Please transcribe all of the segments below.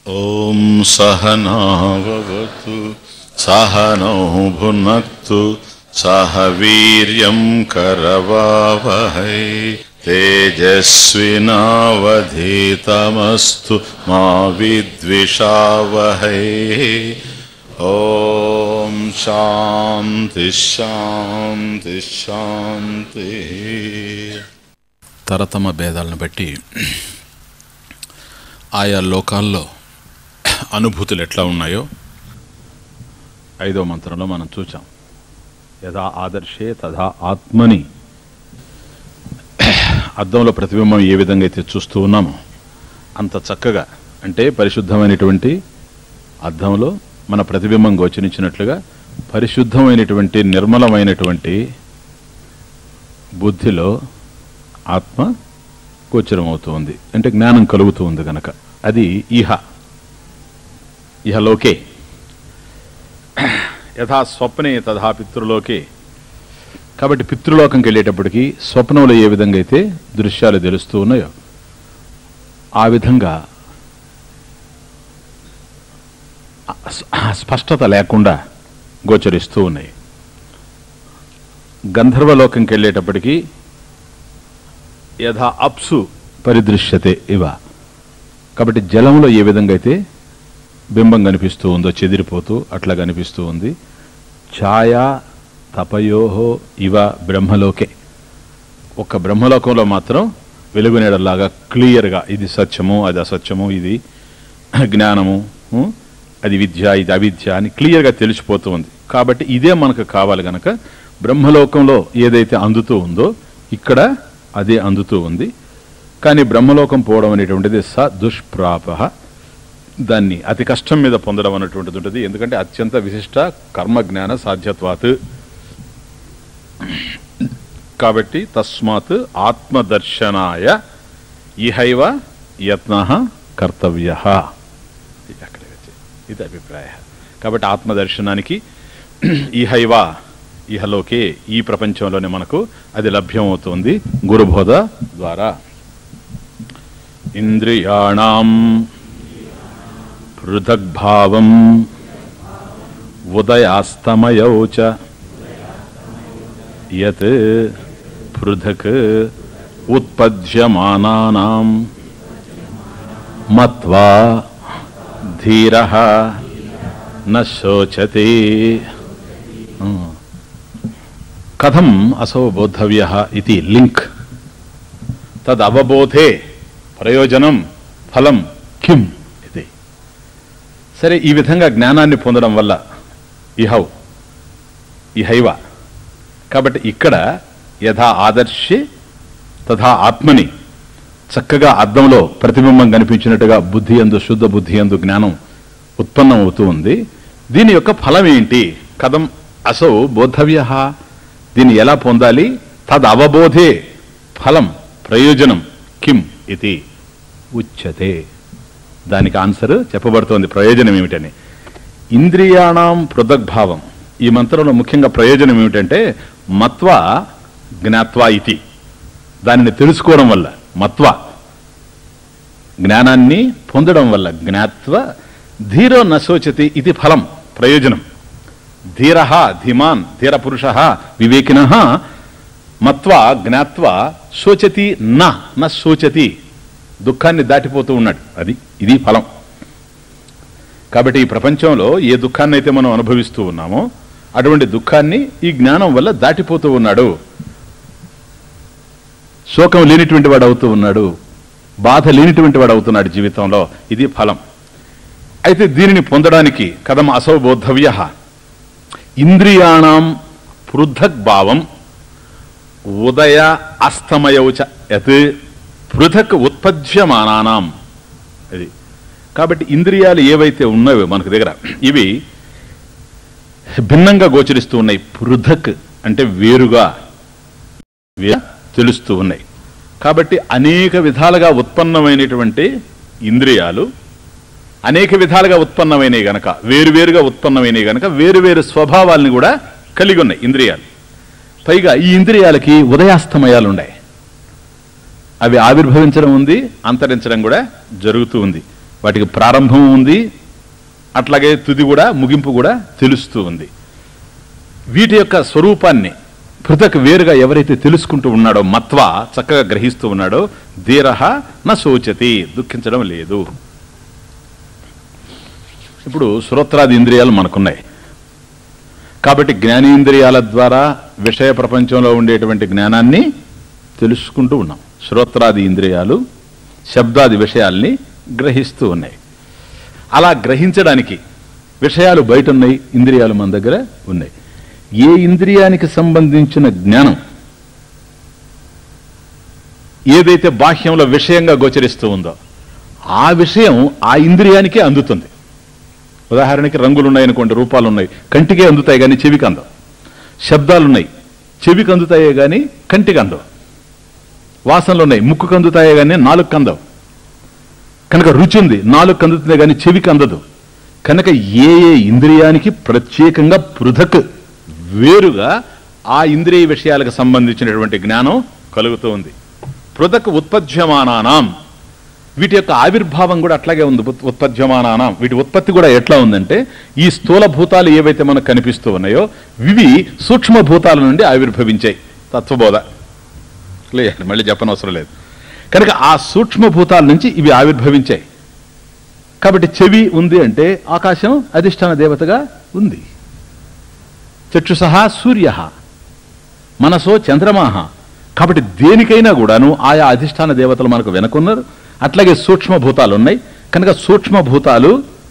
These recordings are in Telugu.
ॐ सहनावतु सहनौ भुनक्तु सह वीर्यं करवावहै तेजस्विनावधीतमस्तु मा विद्विषावहै ॐ शान्ति शान्ति शान्तिः తరతమ భేదాలను బట్టి ఆయా లోకాల్లో అనుభూతులు ఎట్లా ఉన్నాయో ఐదో మంత్రంలో మనం చూచాం యథా ఆదర్శే తథా ఆత్మని అద్దంలో ప్రతిబింబం ఏ విధంగా అయితే చూస్తూ ఉన్నామో అంత చక్కగా అంటే పరిశుద్ధమైనటువంటి అద్దంలో మన ప్రతిబింబం గోచరించినట్లుగా పరిశుద్ధమైనటువంటి నిర్మలమైనటువంటి బుద్ధిలో ఆత్మ గోచరమవుతుంది అంటే జ్ఞానం కలుగుతూ ఉంది గనక అది ఇహ ఇహలోకే యథా స్వప్నే తథా పితృలోకే కాబట్టి పితృలోకంకి వెళ్ళేటప్పటికి స్వప్నంలో ఏ విధంగా అయితే దృశ్యాలు తెలుస్తూ ఉన్నాయో ఆ విధంగా ఆ స్పష్టత లేకుండా గోచరిస్తూ ఉన్నాయి గంధర్వలోకంకి వెళ్ళేటప్పటికి యథా అప్సు పరిదృశ్యతే ఇవ కాబట్టి జలంలో ఏ విధంగా అయితే బింబం కనిపిస్తూ ఉందో చెదిరిపోతూ అట్లా కనిపిస్తూ ఉంది ఛాయా తపయోహో ఇవ బ్రహ్మలోకే ఒక బ్రహ్మలోకంలో మాత్రం వెలుగునేడలాగా క్లియర్గా ఇది సత్యము అది అసత్యము ఇది జ్ఞానము ఉ, అది విద్య ఇది అవిద్య అని క్లియర్గా తెలిసిపోతూ ఉంది కాబట్టి ఇదే మనకు కావాలి గనక బ్రహ్మలోకంలో ఏదైతే అందుతూ ఉందో ఇక్కడ అదే అందుతూ ఉంది కానీ బ్రహ్మలోకం పోవడం అనేటువంటిది స దుష్ప్రాప దాన్ని అతి కష్టం మీద పొందడం అనేటువంటిది ఉంటుంది ఎందుకంటే అత్యంత విశిష్ట కర్మజ్ఞాన సాధ్యత్వాత్ కాబట్టి తస్మాత్ ఆత్మదర్శనాయ ఇహైవ యత్న కర్తవ్య ఇది అక్కడే వచ్చేది. ఇది అభిప్రాయ కాబట్టి ఆత్మదర్శనానికి ఇహైవ ఇహలోకే ఈ ప్రపంచంలోనే మనకు అది లభ్యమవుతుంది గురుబోధ ద్వారా ఇంద్రియాణం పృథగ్భావం ఉదయాస్తమయౌ చ యత్ పృథక్ ఉత్పద్యమానానాం మత్వా ధీర న శోచతే కథం అసౌ బోద్ధవ్య ఇది లింక్ తదవబోధే ప్రయోజనం ఫలం కిం ఇది సరే ఈ విధంగా జ్ఞానాన్ని పొందడం వల్ల ఇహౌ ఇహైవ కాబట్టి ఇక్కడ యథా ఆదర్శి తథా ఆత్మని చక్కగా అద్దంలో ప్రతిబింబం కనిపించినట్టుగా బుద్ధి ఎందు శుద్ధ బుద్ధి ఎందు జ్ఞానం ఉత్పన్నం అవుతూ ఉంది దీని యొక్క ఫలం ఏంటి కథం అసౌ బోద్ధవ్య దీన్ని ఎలా పొందాలి తద్ అవబోధే ఫలం ప్రయోజనం కిం ఇది ఉచ్యతే దానికి ఆన్సర్ చెప్పబడుతోంది ప్రయోజనం ఏమిటని ఇంద్రియాణం పృథగ్భావం ఈ మంత్రంలో ముఖ్యంగా ప్రయోజనం ఏమిటంటే మత్వ జ్ఞాత్వా ఇతి దానిని తెలుసుకోవడం వల్ల మత్వ జ్ఞానాన్ని పొందడం వల్ల జ్ఞాత్వ ధీరో నశోచతి ఇది ఫలం ప్రయోజనం ధీర ధీమాన్ ధీర పురుష వివేకిన మత్వ జ్ఞాత్వ శోచతి నా న శోచతి దుఃఖాన్ని దాటిపోతూ ఉన్నాడు అది ఇది ఫలం కాబట్టి ఈ ప్రపంచంలో ఏ దుఃఖాన్ని అయితే మనం అనుభవిస్తూ ఉన్నామో అటువంటి దుఃఖాన్ని ఈ జ్ఞానం వల్ల దాటిపోతూ ఉన్నాడు శోకం లేనిటువంటి వాడు అవుతూ ఉన్నాడు బాధ లేనిటువంటి వాడు అవుతున్నాడు జీవితంలో ఇది ఫలం అయితే దీనిని పొందడానికి కథం అసౌబోద్ధవ్య ఇంద్రియాణం పృథక్ భావం ఉదయ అస్తమయౌచ యత్ పృథక్ ఉత్పద్యమానానాం అది కాబట్టి ఇంద్రియాలు ఏవైతే ఉన్నాయో మనకు దగ్గర ఇవి భిన్నంగా గోచరిస్తూ ఉన్నాయి పృథక్ అంటే వేరుగా వే- తెలుస్తూ ఉన్నాయి కాబట్టి అనేక విధాలుగా ఉత్పన్నమైనటువంటి ఇంద్రియాలు అనేక విధాలుగా ఉత్పన్నమైనవి గనక వేరువేరుగా ఉత్పన్నమైనవి గనక వేరువేరు స్వభావాల్ని కూడా కలిగి ఉన్నాయి ఇంద్రియాలు పైగా ఈ ఇంద్రియాలకి ఉదయాస్తమయాలు ఉన్నాయి అవి ఆవిర్భవించడం ఉంది అంతరించడం కూడా జరుగుతూ ఉంది వాటికి ప్రారంభం ఉంది అట్లాగే తుది కూడా ముగింపు కూడా తెలుస్తూ ఉంది వీటి యొక్క స్వరూపాన్ని పృథక్ వేరుగా ఎవరైతే తెలుసుకుంటూ ఉన్నాడో మత్వ చక్కగా గ్రహిస్తూ ఉన్నాడో ధీరహ న శోచతి దుఃఖించడం లేదు ఇప్పుడు శ్రోత్రాది ఇంద్రియాలు మనకున్నాయి కాబట్టి జ్ఞానేంద్రియాల ద్వారా విషయ ప్రపంచంలో ఉండేటువంటి జ్ఞానాన్ని తెలుసుకుంటూ ఉన్నాం శ్రోత్రాది ఇంద్రియాలు శబ్దాది విషయాల్ని గ్రహిస్తూ ఉన్నాయి అలా గ్రహించడానికి విషయాలు బయట ఉన్నాయి ఇంద్రియాలు మన దగ్గర ఉన్నాయి ఏ ఇంద్రియానికి సంబంధించిన జ్ఞానం ఏదైతే బాహ్యంలో విషయంగా గోచరిస్తూ ఉందో ఆ విషయం ఆ ఇంద్రియానికే అందుతుంది ఉదాహరణకి రంగులు ఉన్నాయనుకోండి రూపాలు ఉన్నాయి కంటికే అందుతాయి కానీ చెవికి అందవు శబ్దాలు ఉన్నాయి చెవికి అందుతాయే కానీ కంటికి అందవు వాసనలు ఉన్నాయి ముక్కుకు అందుతాయే కానీ నాలుగు అందవు కనుక రుచి ఉంది నాలుగు అందుతుంది కానీ చెవికి అందదు కనుక ఏ ఏ ఇంద్రియానికి ప్రత్యేకంగా పృథక్ వేరుగా ఆ ఇంద్రియ విషయాలకు సంబంధించినటువంటి జ్ఞానం కలుగుతూ ఉంది పృథక్ ఉత్పద్యమానానాం వీటి యొక్క ఆవిర్భావం కూడా అట్లాగే ఉంది ఉత్- ఉత్పద్యమానానాం వీటి ఉత్పత్తి కూడా ఎట్లా ఉందంటే ఈ స్థూల భూతాలు ఏవైతే మనకు కనిపిస్తూ ఉన్నాయో ఇవి సూక్ష్మ భూతాల నుండి ఆవిర్భవించాయి తత్వబోధ క్లియర్ మళ్ళీ చెప్పనవసరం లేదు కనుక ఆ సూక్ష్మ భూతాల నుంచి ఇవి ఆవిర్భవించాయి కాబట్టి చెవి ఉంది అంటే ఆకాశం అధిష్టాన దేవతగా ఉంది చక్షుసహ సూర్య మనసో చంద్రమాహ కాబట్టి దేనికైనా కూడాను ఆయా అధిష్టాన దేవతలు మనకు వెనుకున్నారు అట్లాగే సూక్ష్మ భూతాలు ఉన్నాయి కనుక సూక్ష్మ భూతాలు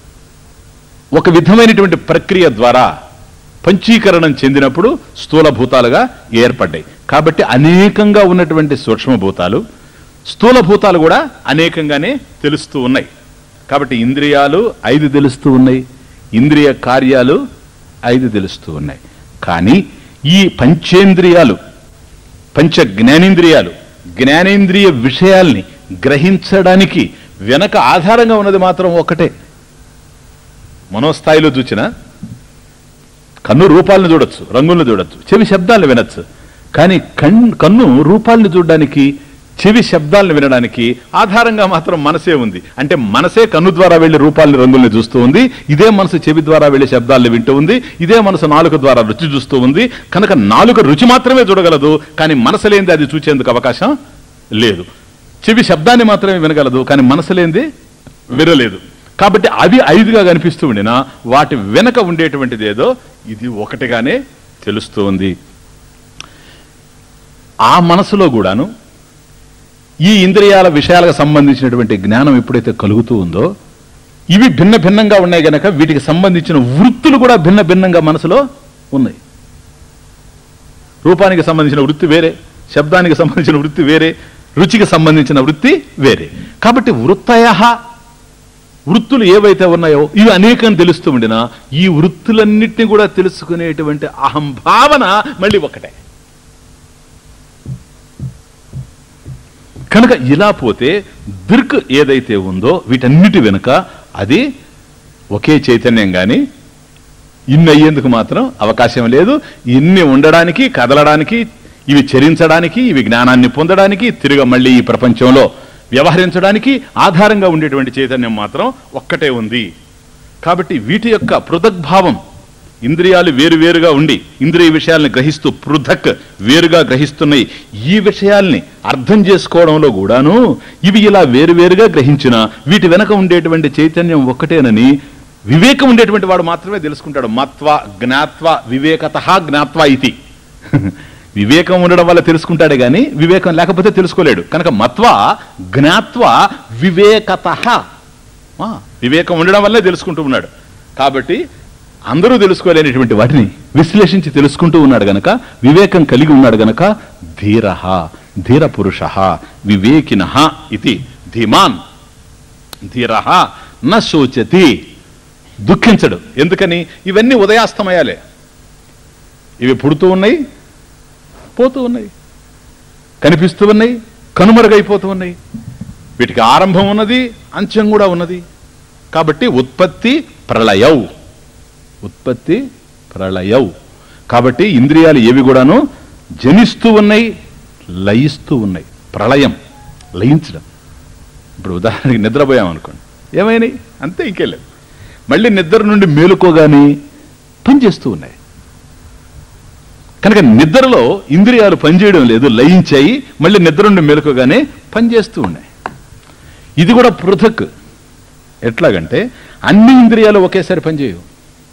ఒక విధమైనటువంటి ప్రక్రియ ద్వారా పంచీకరణం చెందినప్పుడు స్థూల భూతాలుగా ఏర్పడ్డాయి కాబట్టి అనేకంగా ఉన్నటువంటి సూక్ష్మ భూతాలు స్థూల భూతాలు కూడా అనేకంగానే తెలుస్తూ ఉన్నాయి కాబట్టి ఇంద్రియాలు ఐదు తెలుస్తూ ఉన్నాయి ఇంద్రియ కార్యాలు ఐదు తెలుస్తూ ఉన్నాయి కానీ ఈ పంచేంద్రియాలు పంచ జ్ఞానేంద్రియాలు జ్ఞానేంద్రియ విషయాల్ని గ్రహించడానికి వెనక ఆధారంగా ఉన్నది మాత్రం ఒకటే మనోస్థాయిలో చూచిన కన్ను రూపాలను చూడొచ్చు రంగులను చూడొచ్చు చెవి శబ్దాలను వినొచ్చు కానీ కన్ కన్ను రూపాలను చూడడానికి చెవి శబ్దాలను వినడానికి ఆధారంగా మాత్రం మనసే ఉంది అంటే మనసే కన్ను ద్వారా వెళ్లి రూపాలని రంగుల్ని చూస్తూ ఉంది ఇదే మనసు చెవి ద్వారా వెళ్లి శబ్దాలను వింటూ ఉంది ఇదే మనసు నాలుక ద్వారా రుచి చూస్తూ ఉంది కనుక నాలుక రుచి మాత్రమే చూడగలదు కానీ మనసు లేనిది అది చూచేందుకు అవకాశం లేదు చెవి శబ్దాన్ని మాత్రమే వినగలదు కానీ మనసు లేనిది వినలేదు కాబట్టి అవి ఐదుగా కనిపిస్తూ ఉండినా వాటి వెనక ఉండేటువంటిది ఏదో ఇది ఒకటిగానే తెలుస్తూ ఉంది ఆ మనసులో కూడాను ఈ ఇంద్రియాల విషయాలకు సంబంధించినటువంటి జ్ఞానం ఎప్పుడైతే కలుగుతూ ఉందో ఇవి భిన్న భిన్నంగా ఉన్నాయి గనక వీటికి సంబంధించిన వృత్తులు కూడా భిన్న భిన్నంగా మనసులో ఉన్నాయి రూపానికి సంబంధించిన వృత్తి వేరే శబ్దానికి సంబంధించిన వృత్తి వేరే రుచికి సంబంధించిన వృత్తి వేరే కాబట్టి వృత్తయ వృత్తులు ఏవైతే ఉన్నాయో ఇవి అనేకం తెలుస్తూ ఉండినా ఈ వృత్తులన్నిటిని కూడా తెలుసుకునేటువంటి అహంభావన మళ్ళీ ఒకటే కనుక ఇలా పోతే దిర్క్ ఏదైతే ఉందో వీటన్నిటి వెనుక అది ఒకే చైతన్యం గాని ఇన్ని అయ్యేందుకు మాత్రం అవకాశం లేదు ఇన్ని ఉండడానికి కదలడానికి ఇవి చరించడానికి ఇవి జ్ఞానాన్ని పొందడానికి తిరిగి మళ్ళీ ఈ ప్రపంచంలో వ్యవహరించడానికి ఆధారంగా ఉండేటువంటి చైతన్యం మాత్రం ఒక్కటే ఉంది కాబట్టి వీటి యొక్క పృథగ్భావం ఇంద్రియాలు వేరువేరుగా ఉండి ఇంద్రియ విషయాల్ని గ్రహిస్తూ పృథక్ వేరుగా గ్రహిస్తున్నాయి ఈ విషయాల్ని అర్థం చేసుకోవడంలో కూడాను ఇవి ఇలా వేరువేరుగా గ్రహించిన వీటి వెనక ఉండేటువంటి చైతన్యం ఒక్కటేనని వివేకం ఉండేటువంటి వాడు మాత్రమే తెలుసుకుంటాడు మత్వ జ్ఞాత్వ వివేకత జ్ఞాత్వ ఇది వివేకం ఉండడం వల్ల తెలుసుకుంటాడే గాని వివేకం లేకపోతే తెలుసుకోలేడు కనుక మత్వ జ్ఞాత్వ వివేకత వివేకం ఉండడం వల్లే తెలుసుకుంటూ ఉన్నాడు కాబట్టి అందరూ తెలుసుకోలేనటువంటి వాటిని విశ్లేషించి తెలుసుకుంటూ ఉన్నాడు గనక వివేకం కలిగి ఉన్నాడు గనక ధీర ధీర పురుష వివేకిన ఇది ధీమాన్ ధీర న శోచతి దుఃఖించడు ఎందుకని ఇవన్నీ ఉదయాస్తమయాలే ఇవి పుడుతూ ఉన్నాయి పోతూ ఉన్నాయి కనిపిస్తూ ఉన్నాయి కనుమరుగైపోతూ ఉన్నాయి వీటికి ఆరంభం ఉన్నది అంత్యం కూడా ఉన్నది కాబట్టి ఉత్పత్తి ప్రళయౌ ఉత్పత్తి ప్రళయౌ కాబట్టి ఇంద్రియాలు ఏవి కూడాను జనిస్తూ ఉన్నాయి లయిస్తూ ఉన్నాయి ప్రళయం లయించడం ఇప్పుడు ఉదాహరణకి నిద్రపోయాం అనుకోండి ఏమైనాయి అంతే ఇంకెళ్ళలేదు మళ్ళీ నిద్ర నుండి మేలుకోగానే పనిచేస్తూ ఉన్నాయి కనుక నిద్రలో ఇంద్రియాలు పనిచేయడం లేదు లయించాయి మళ్ళీ నిద్ర నుండి మేలుకోగానే పనిచేస్తూ ఉన్నాయి ఇది కూడా పృథక్ ఎట్లాగంటే అన్ని ఇంద్రియాలు ఒకేసారి పనిచేయవు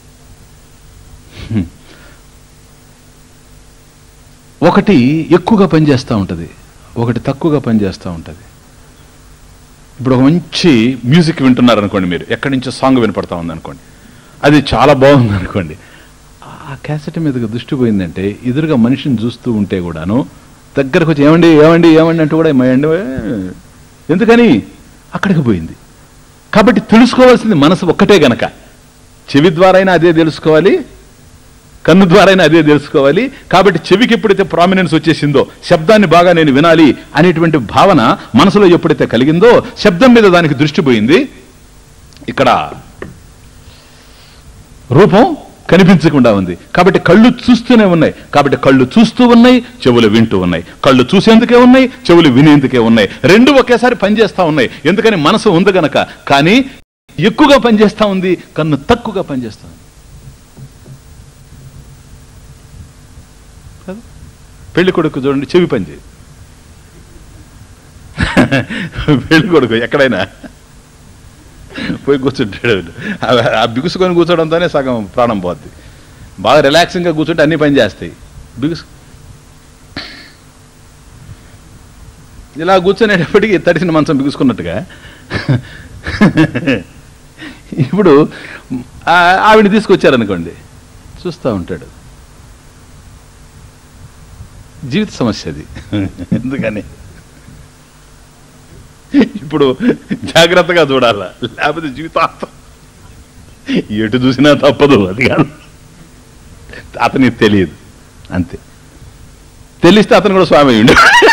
హ్మ్. ఒకటి ఎక్కువగా పనిచేస్తూ ఉంటుంది ఒకటి తక్కువగా పనిచేస్తూ ఉంటుంది ఇప్పుడు ఒక మంచి మ్యూజిక్ వింటున్నారు అనుకోండి మీరు ఎక్కడి నుంచో సాంగ్ వినపడతా ఉంది అనుకోండి అది చాలా బాగుంది అనుకోండి ఆ క్యాసెట్ మీదకి దృష్టి పోయిందంటే ఎదురుగా మనిషిని చూస్తూ ఉంటే కూడాను దగ్గరకు వచ్చి ఏమండి ఏమండి ఏమండి అంటూ కూడా ఏమండి ఎందుకని అక్కడికి పోయింది కాబట్టి తెలుసుకోవాల్సింది మనసు ఒక్కటే గనక చెవి ద్వారా అయినా అదే తెలుసుకోవాలి కన్ను ద్వారా అయినా అదే తెలుసుకోవాలి కాబట్టి చెవికి ఎప్పుడైతే ప్రామినెన్స్ వచ్చేసిందో శబ్దాన్ని బాగా నేను వినాలి అనేటువంటి భావన మనసులో ఎప్పుడైతే కలిగిందో శబ్దం మీద దానికి దృష్టి పోయింది ఇక్కడ రూపం కనిపించకుండా ఉంది కాబట్టి కళ్ళు చూస్తూనే ఉన్నాయి కాబట్టి కళ్ళు చూస్తూ ఉన్నాయి చెవులు వింటూ ఉన్నాయి కళ్ళు చూసేందుకే ఉన్నాయి చెవులు వినేందుకే ఉన్నాయి రెండు ఒకేసారి పనిచేస్తా ఉన్నాయి ఎందుకని మనసు ఉంది గనక కానీ ఎక్కువగా పనిచేస్తా ఉంది కన్ను తక్కువగా పనిచేస్తా ఉంది కదా? పెళ్లి కొడుకు చూడండి చెవి పని చేయదు పెళ్లి కొడుకు ఎక్కడైనా పోయి కూర్చుంటాడు ఆ- ఆ బిగుసుకొని కూర్చోవడంతోనే సగం ప్రాణం పోద్ది బాగా రిలాక్సింగ్గా కూర్చుంటే అన్ని పని చేస్తాయి బిగుసు ఇలా కూర్చునేటప్పటికి తడిసిన మంచం బిగుసుకున్నట్టుగా ఇప్పుడు ఆ- ఆవిడని తీసుకొచ్చారనుకోండి చూస్తూ ఉంటాడు జీవిత సమస్య అది ఎందుకని ఇప్పుడు జాగ్రత్తగా చూడాలా లేకపోతే జీవితాంతం ఎటు చూసినా తప్పదు అది కాదు అతనికి తెలియదు అంతే తెలిస్తే అతను కూడా స్వామి అయ్యిండు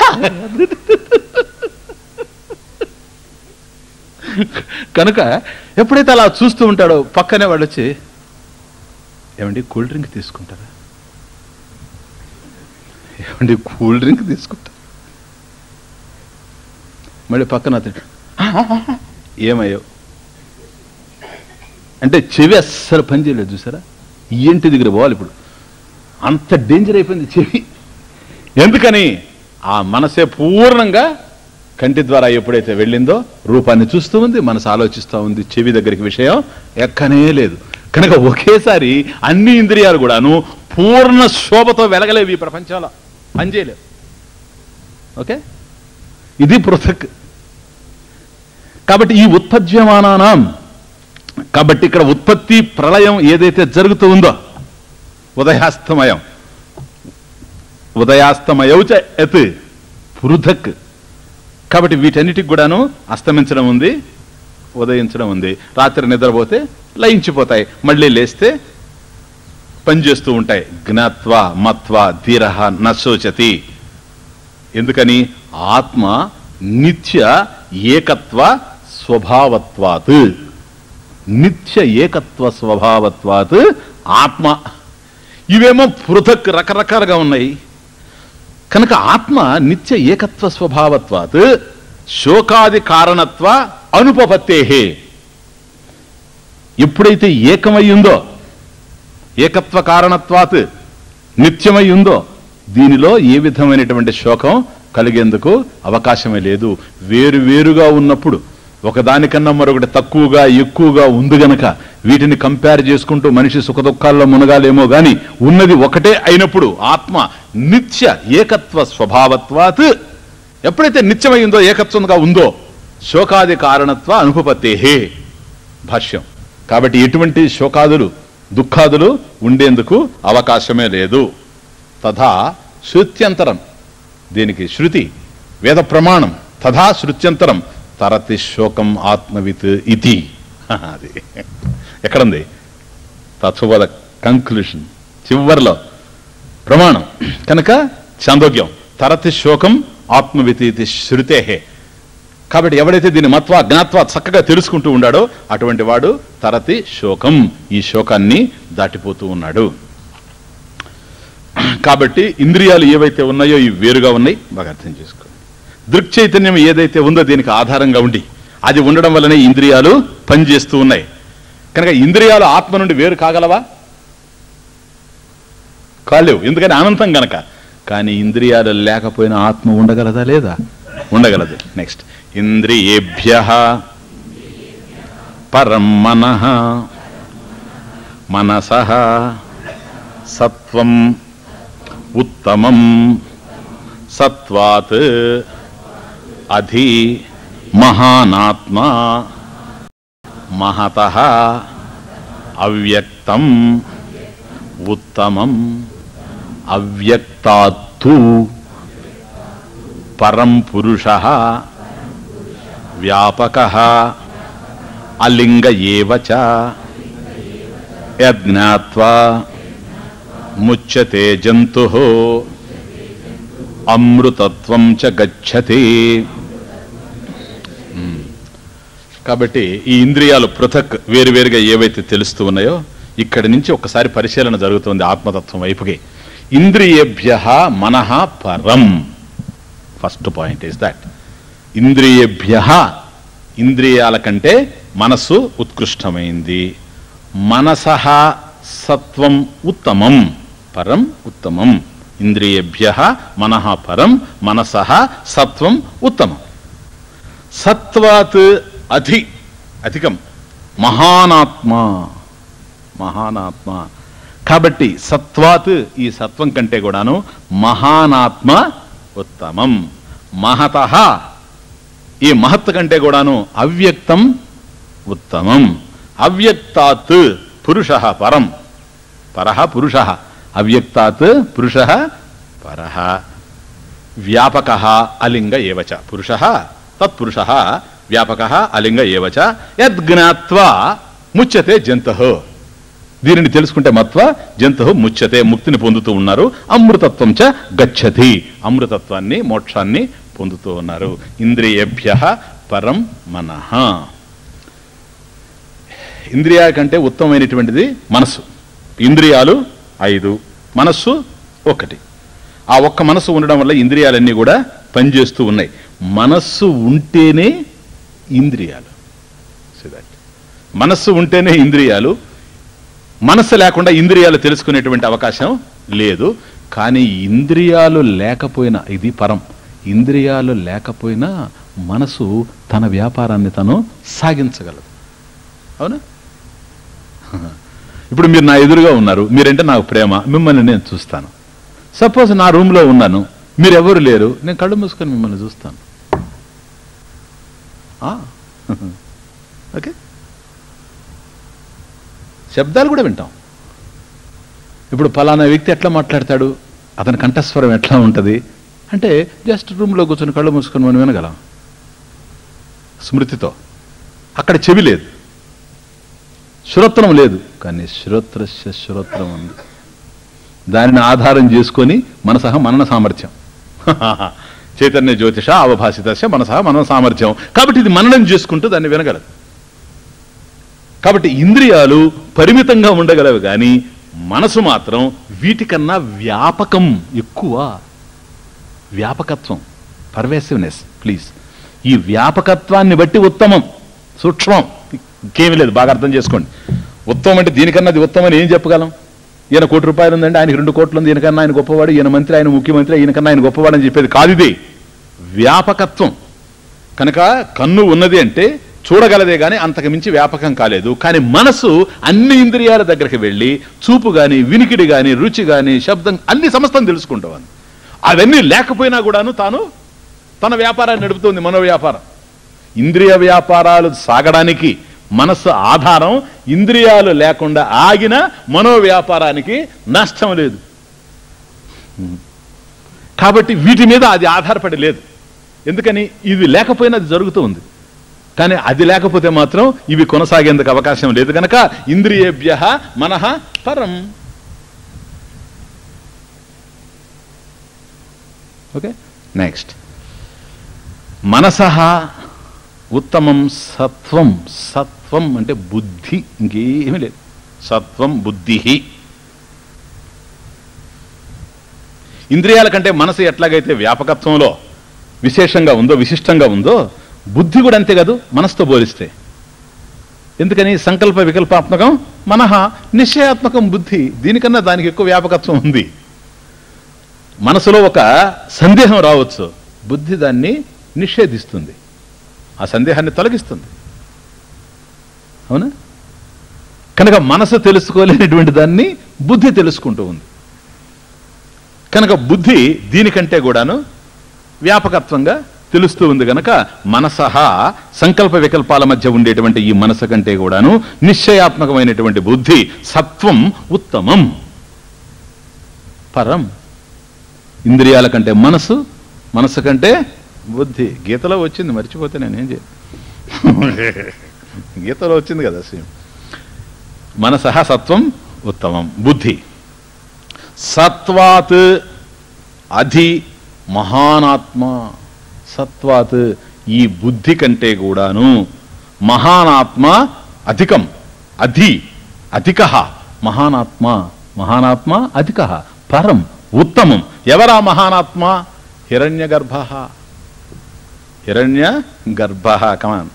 కనుక ఎప్పుడైతే అలా చూస్తూ ఉంటాడో పక్కనే వాడు వచ్చి ఏమండి కూల్ డ్రింక్ తీసుకుంటారా ఏమండి కూల్ డ్రింక్ తీసుకుంటా మళ్ళీ పక్కన అతను ఏమయ్యో అంటే చెవి అస్సలు పని చేయలేదు చూసారా ఏంటి దగ్గర పోవాలి ఇప్పుడు అంత డేంజర్ అయిపోయింది చెవి ఎందుకని ఆ మనసే పూర్ణంగా కంటి ద్వారా ఎప్పుడైతే వెళ్ళిందో రూపాన్ని చూస్తూ ఉంది మనసు ఆలోచిస్తూ ఉంది చెవి దగ్గరికి విషయం ఎక్కనే లేదు కనుక ఒకేసారి అన్ని ఇంద్రియాలు కూడాను పూర్ణ శోభతో వెలగలేవు ఈ ప్రపంచంలో పనిచేయలేవు ఓకే ఇది పృథక్ కాబట్టి ఈ ఉత్పద్యమానానం కాబట్టి ఇక్కడ ఉత్పత్తి ప్రళయం ఏదైతే జరుగుతూ ఉందో ఉదయాస్తమయం ఉదయాస్తమయౌచ ఎత్ పృథక్ కాబట్టి వీటన్నిటికి కూడాను అస్తమించడం ఉంది ఉదయించడం ఉంది రాత్రి నిద్రపోతే లయించిపోతాయి మళ్ళీ లేస్తే పనిచేస్తూ ఉంటాయి జ్ఞాత్వ మత్వ ధీర నశోచతి ఎందుకని ఆత్మ నిత్య ఏకత్వ స్వభావత్వాత్ నిత్య ఏకత్వ స్వభావత్వాత్ ఆత్మ ఇవేమో పృథక్ రకరకాలుగా ఉన్నాయి కనుక ఆత్మ నిత్య ఏకత్వ స్వభావత్వాత్ శోకాది కారణత్వ అనుపపత్తేహే ఎప్పుడైతే ఏకమయ్యుందో ఏకత్వ కారణత్వాత్ నిత్యమై ఉందో దీనిలో ఏ విధమైనటువంటి శోకం కలిగేందుకు అవకాశమే లేదు వేరు వేరుగా ఉన్నప్పుడు ఒకదానికన్నా మరొకటి తక్కువగా ఎక్కువగా ఉంది గనక వీటిని కంపేర్ చేసుకుంటూ మనిషి సుఖదుఖాల్లో మునగాలేమో గాని ఉన్నది ఒకటే అయినప్పుడు ఆత్మ నిత్య ఏకత్వ స్వభావత్వాత్ ఎప్పుడైతే నిత్యమైందో ఏకత్వంగా ఉందో శోకాది కారణత్వ అనుపపత్తేహే భాష్యం కాబట్టి ఎటువంటి శోకాదులు దుఃఖాదులు ఉండేందుకు అవకాశమే లేదు తథా శృత్యంతరం దీనికి శృతి వేద ప్రమాణం తథా శృత్యంతరం తరతి శోకం ఆత్మవిత్ ఇతి అది ఎక్కడుంది తత్వద కంక్లూషన్ చివరిలో ప్రమాణం కనుక చాందోగ్యం తరతి శోకం ఆత్మవిత్ ఇది శృతేహే కాబట్టి ఎవడైతే దీన్ని మత్వ జ్ఞాత్వ చక్కగా తెలుసుకుంటూ ఉన్నాడో అటువంటి వాడు తరతి శోకం ఈ శోకాన్ని దాటిపోతూ ఉన్నాడు కాబట్టి ఇంద్రియాలు ఏవైతే ఉన్నాయో ఇవి వేరుగా ఉన్నాయి బాగా అర్థం చేసుకోండి దృక్ చైతన్యం ఏదైతే ఉందో దీనికి ఆధారంగా ఉండి అది ఉండడం వల్లనే ఇంద్రియాలు పనిచేస్తూ ఉన్నాయి కనుక ఇంద్రియాలు ఆత్మ నుండి వేరు కాగలవా కాలేవు ఎందుకని అనంతం గనక కానీ ఇంద్రియాలు లేకపోయినా ఆత్మ ఉండగలదా లేదా ఉండగలదు నెక్స్ట్ ఇంద్రియేభ్య పరం మనః మనస సత్వం ఉత్తమం సత్వాత్ అధి మహానాత్మా మహత అవ్యక్తం ఉత్తమం అవ్యక్తాత్తు పరం పురుష వ్యాపక అలింగ ఏవ చ యజ్ఞాత్వా ముచ్యతే జంతు అమృతత్వం చ గచ్చతి మ్మ్. కాబట్టి ఈ ఇంద్రియాలు పృథక్ వేరువేరుగా ఏవైతే తెలుస్తూ ఉన్నాయో ఇక్కడి నుంచి ఒకసారి పరిశీలన జరుగుతుంది ఆత్మతత్వం వైపుకి ఇంద్రియేభ్య మనః పరం ఫస్ట్ పాయింట్ ఇస్ దట్ ఇంద్రియేభ్య ఇంద్రియాల కంటే మనస్సు ఉత్కృష్టమైంది మనస సత్వం ఉత్తమం పరం ఉత్తమం ఇంద్రియేభ్య మనః పరం మనస సత్వం ఉత్తమం సత్వాత్ అధి అధికం మహానాత్మ మహానాత్మ కాబట్టి సత్వాత్ ఈ సత్వం కంటే కూడాను మహానాత్మ ఉత్తమం మహత ఈ మహత్ కంటే కూడాను అవ్యక్తం ఉత్తమం అవ్యక్తాత్ పురుష పరం పరః పురుష అవ్యక్తాత్ పురుష పరః వ్యాపక అలింగ ఏవచ పురుష తత్పురుష వ్యాపక అలింగ ఏవచ యద్జ్ఞాత్వా ముచ్యతే జంతు దీనిని తెలుసుకుంటే మత్వ జంతు ముచ్యతే ముక్తిని పొందుతూ ఉన్నారు అమృతత్వం చ గచ్చతి అమృతత్వాన్ని మోక్షాన్ని పొందుతూ ఉన్నారు ఇంద్రియేభ్య పరం మనః ఇంద్రియాల కంటే ఉత్తమమైనటువంటిది మనస్సు ఇంద్రియాలు ఐదు మనస్సు ఒకటి ఆ ఒక్క మనస్సు ఉండడం వల్ల ఇంద్రియాలన్నీ కూడా పనిచేస్తూ ఉన్నాయి మనస్సు ఉంటేనే ఇంద్రియాలు See that. మనస్సు ఉంటేనే ఇంద్రియాలు మనస్సు లేకుండా ఇంద్రియాలు తెలుసుకునేటువంటి అవకాశం లేదు కానీ ఇంద్రియాలు లేకపోయినా ఇది పరం ఇంద్రియాలు లేకపోయినా మనసు తన వ్యాపారాన్ని తను సాగించగలదు అవునా ఇప్పుడు మీరు నా ఎదురుగా ఉన్నారు మీరంటే నాకు ప్రేమ మిమ్మల్ని నేను చూస్తాను సపోజ్ నా రూమ్లో ఉన్నాను మీరెవరు లేరు నేను కళ్ళు మూసుకొని మిమ్మల్ని చూస్తాను ఆ, ఓకే శబ్దాలు కూడా వింటాం ఇప్పుడు ఫలానా వ్యక్తి ఎట్లా మాట్లాడతాడు అతని కంఠస్వరం ఎట్లా ఉంటుంది అంటే జస్ట్ రూమ్లో కూర్చొని కళ్ళు మూసుకొని మనం వినగలం స్మృతితో అక్కడ చెవి లేదు శ్రోత్రం లేదు కానీ శ్రోత్రస్య శ్రోత్రం ఉంది దానిని ఆధారం చేసుకొని మనసహ మనన సామర్థ్యం చైతన్య జ్యోతిష అవభాషితస్య మనసహ మనన సామర్థ్యం కాబట్టి ఇది మననం చేసుకుంటూ దాన్ని వినగలదు కాబట్టి ఇంద్రియాలు పరిమితంగా ఉండగలవు కానీ మనసు మాత్రం వీటికన్నా వ్యాపకం ఎక్కువ వ్యాపకత్వం పర్వేసివ్నెస్ ప్లీజ్ ఈ వ్యాపకత్వాన్ని బట్టి ఉత్తమం సూక్ష్మం ఇంకేమీ లేదు బాగా అర్థం చేసుకోండి ఉత్తమం అంటే దీనికన్నా అది ఉత్తమం అని ఏం చెప్పగలం ఈయన కోటి రూపాయలు ఉందండి ఆయనకి రెండు కోట్లు ఉంది ఈయనకన్నా ఆయన గొప్పవాడు ఈయన మంత్రి ఆయన ముఖ్యమంత్రి ఈయనకన్నా ఆయన గొప్పవాడు అని చెప్పేది కాదు ఇది వ్యాపకత్వం కనుక కన్ను ఉన్నది అంటే చూడగలదే కానీ అంతకు మించి వ్యాపకం కాలేదు కానీ మనసు అన్ని ఇంద్రియాల దగ్గరికి వెళ్ళి చూపు గాని వినికిడి గాని రుచి గాని శబ్దం అన్ని సమస్తం తెలుసుకుంటామని అవన్నీ లేకపోయినా కూడాను తాను తన వ్యాపారాన్ని నడుపుతుంది మనో వ్యాపారం ఇంద్రియ వ్యాపారాలు సాగడానికి మనస్సు ఆధారం ఇంద్రియాలు లేకుండా ఆగిన మనో వ్యాపారానికి నష్టం లేదు కాబట్టి వీటి మీద అది ఆధారపడి లేదు ఎందుకని ఇది లేకపోయినా అది జరుగుతూ ఉంది కానీ అది లేకపోతే మాత్రం ఇవి కొనసాగేందుకు అవకాశం లేదు కనుక ఇంద్రియేభ్య మనః పరం ఓకే నెక్స్ట్ మనసహ ఉత్తమం సత్వం సత్వం అంటే బుద్ధి ఇంకేమీ లేదు సత్వం బుద్ధి ఇంద్రియాల కంటే మనసు ఎట్లాగైతే వ్యాపకత్వంలో విశేషంగా ఉందో విశిష్టంగా ఉందో బుద్ధి కూడా అంతే కాదు మనసుతో పోలిస్తే ఎందుకని సంకల్ప వికల్పాత్మకం మనహ నిశ్చయాత్మకం బుద్ధి దీనికన్నా దానికి ఎక్కువ వ్యాపకత్వం ఉంది మనసులో ఒక సందేహం రావచ్చు బుద్ధి దాన్ని నిషేధిస్తుంది ఆ సందేహాన్ని తొలగిస్తుంది అవునా కనుక మనసు తెలుసుకోలేనటువంటి దాన్ని బుద్ధి తెలుసుకుంటూ ఉంది కనుక బుద్ధి దీనికంటే కూడాను వ్యాపకత్వంగా తెలుస్తూ ఉంది గనక మనసహ సంకల్ప వికల్పాల మధ్య ఉండేటువంటి ఈ మనసు కంటే కూడాను నిశ్చయాత్మకమైనటువంటి బుద్ధి సత్వం ఉత్తమం పరం ఇంద్రియాల కంటే మనసు మనసు కంటే బుద్ధి గీతలో వచ్చింది మర్చిపోతే నేనేం చేయ గీతలో వచ్చింది కదా సేమ్ మనసహ సత్వం ఉత్తమం బుద్ధి సత్వాత్ అధి మహానాత్మ సత్వాత్ ఈ బుద్ధి కంటే కూడాను మహానాత్మ అధికం అధి అధిక మహానాత్మ మహానాత్మ అధిక పరం ఉత్తమం ఎవరా మహానాత్మ హిరణ్య గర్భ హిరణ్య గర్భ కమాన్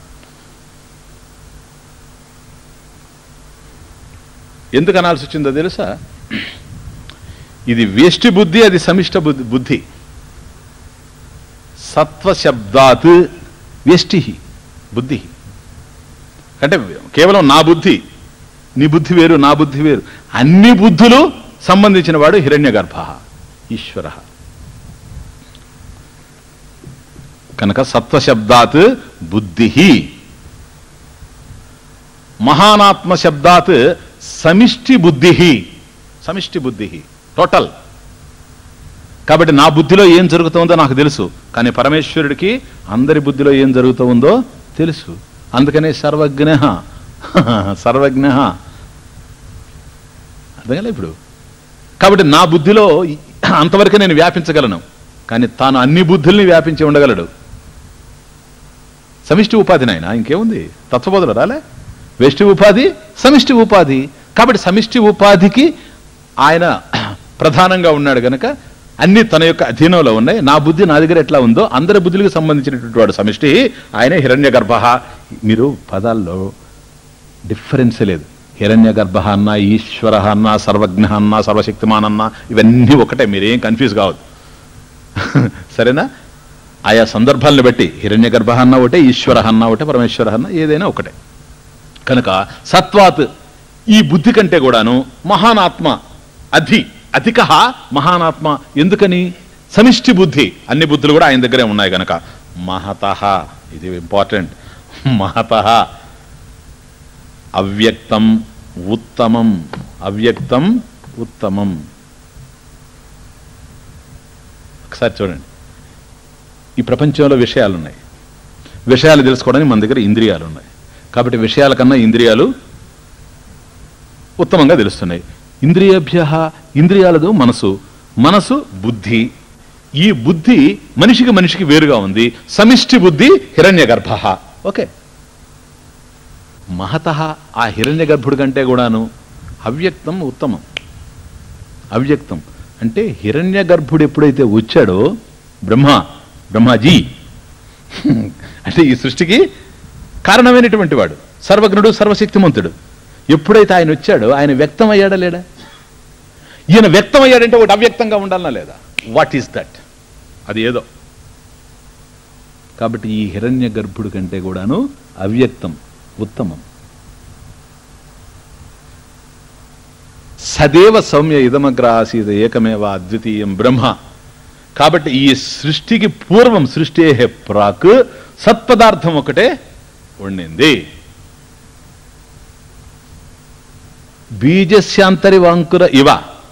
ఎందుకు అనాల్సి వచ్చిందో తెలుసా ఇది వేష్టి బుద్ధి అది సమిష్ట బుద్ధి బుద్ధి సత్వశబ్దాత్ వ్యష్టి బుద్ధి అంటే కేవలం నా బుద్ధి నీ బుద్ధి వేరు నా బుద్ధి వేరు అన్ని బుద్ధులు సంబంధించిన వాడు హిరణ్య గర్భ ఈశ్వర కనుక సత్వశబ్దాత్ బుద్ధి మహానాత్మ శబ్దాత్ సమిష్టి బుద్ధి సమిష్టి బుద్ధి టోటల్ కాబట్టి నా బుద్ధిలో ఏం జరుగుతుందో నాకు తెలుసు కానీ పరమేశ్వరుడికి అందరి బుద్ధిలో ఏం జరుగుతూ ఉందో తెలుసు అందుకనే సర్వజ్ఞ సర్వజ్ఞ అర్థం కదా ఇప్పుడు కాబట్టి నా బుద్ధిలో అంతవరకు నేను వ్యాపించగలను కానీ తాను అన్ని బుద్ధుల్ని వ్యాపించి ఉండగలడు సమిష్టి ఉపాధి నాయన ఇంకేముంది తత్వబోధలు రాలే వెష్టి ఉపాధి సమిష్టి ఉపాధి కాబట్టి సమిష్టి ఉపాధికి ఆయన ప్రధానంగా ఉన్నాడు గనక అన్ని తన యొక్క అధీనంలో ఉన్నాయి నా బుద్ధి నా దగ్గర ఎట్లా ఉందో అందరి బుద్ధులకు సంబంధించినటువంటి వాడు సమిష్టి ఆయన హిరణ్య గర్భ మీరు పదాల్లో డిఫరెన్స్ లేదు హిరణ్య గర్భ అన్న ఈశ్వర అన్న సర్వజ్ఞ అన్న సర్వశక్తిమాన్ అన్న ఇవన్నీ ఒకటే మీరేం కన్ఫ్యూజ్ కావద్దు సరేనా ఆయా సందర్భాలను బట్టి హిరణ్య గర్భ అన్న ఒకటే ఈశ్వర అన్న ఒకటే పరమేశ్వర అన్న ఏదైనా ఒకటే కనుక సత్వాత్ ఈ బుద్ధి కంటే కూడాను మహానాత్మ అధి అధిక మహానాత్మ ఎందుకని సమిష్టి బుద్ధి అన్ని బుద్ధులు కూడా ఆయన దగ్గరే ఉన్నాయి గనక మహత ఇది ఇంపార్టెంట్ మహత అవ్యక్తం ఉత్తమం అవ్యక్తం ఉత్తమం ఒకసారి చూడండి ఈ ప్రపంచంలో విషయాలు ఉన్నాయి విషయాలు తెలుసుకోవడానికి మన దగ్గర ఇంద్రియాలు ఉన్నాయి కాబట్టి విషయాల కన్నా ఇంద్రియాలు ఉత్తమంగా తెలుస్తున్నాయి ఇంద్రియభ్య ఇంద్రియాలదు మనసు మనసు బుద్ధి ఈ బుద్ధి మనిషికి మనిషికి వేరుగా ఉంది సమిష్టి బుద్ధి హిరణ్య గర్భ ఓకే మహత ఆ హిరణ్య గర్భుడి కంటే కూడాను అవ్యక్తం ఉత్తమం అవ్యక్తం అంటే హిరణ్య గర్భుడు ఎప్పుడైతే వచ్చాడో బ్రహ్మ బ్రహ్మాజీ అంటే ఈ సృష్టికి కారణమైనటువంటి వాడు సర్వజ్ఞుడు సర్వశక్తిమంతుడు ఎప్పుడైతే ఆయన వచ్చాడో ఆయన వ్యక్తం అయ్యాడా లేడా ఈయన వ్యక్తం అయ్యాడంటే ఒకటి అవ్యక్తంగా ఉండాలనా లేదా వాట్ ఈస్ దట్ అది ఏదో కాబట్టి ఈ హిరణ్య గర్భుడు కంటే కూడాను అవ్యక్తం ఉత్తమం సదేవ సౌమ్య ఇదమగ్ర ఆసీత ఏకమేవ అద్వితీయం బ్రహ్మ కాబట్టి ఈ సృష్టికి పూర్వం సృష్టి ప్రాక్ సత్పదార్థం ఒకటే ఉండింది బీజస్యాంతరి అంకుర ఇవ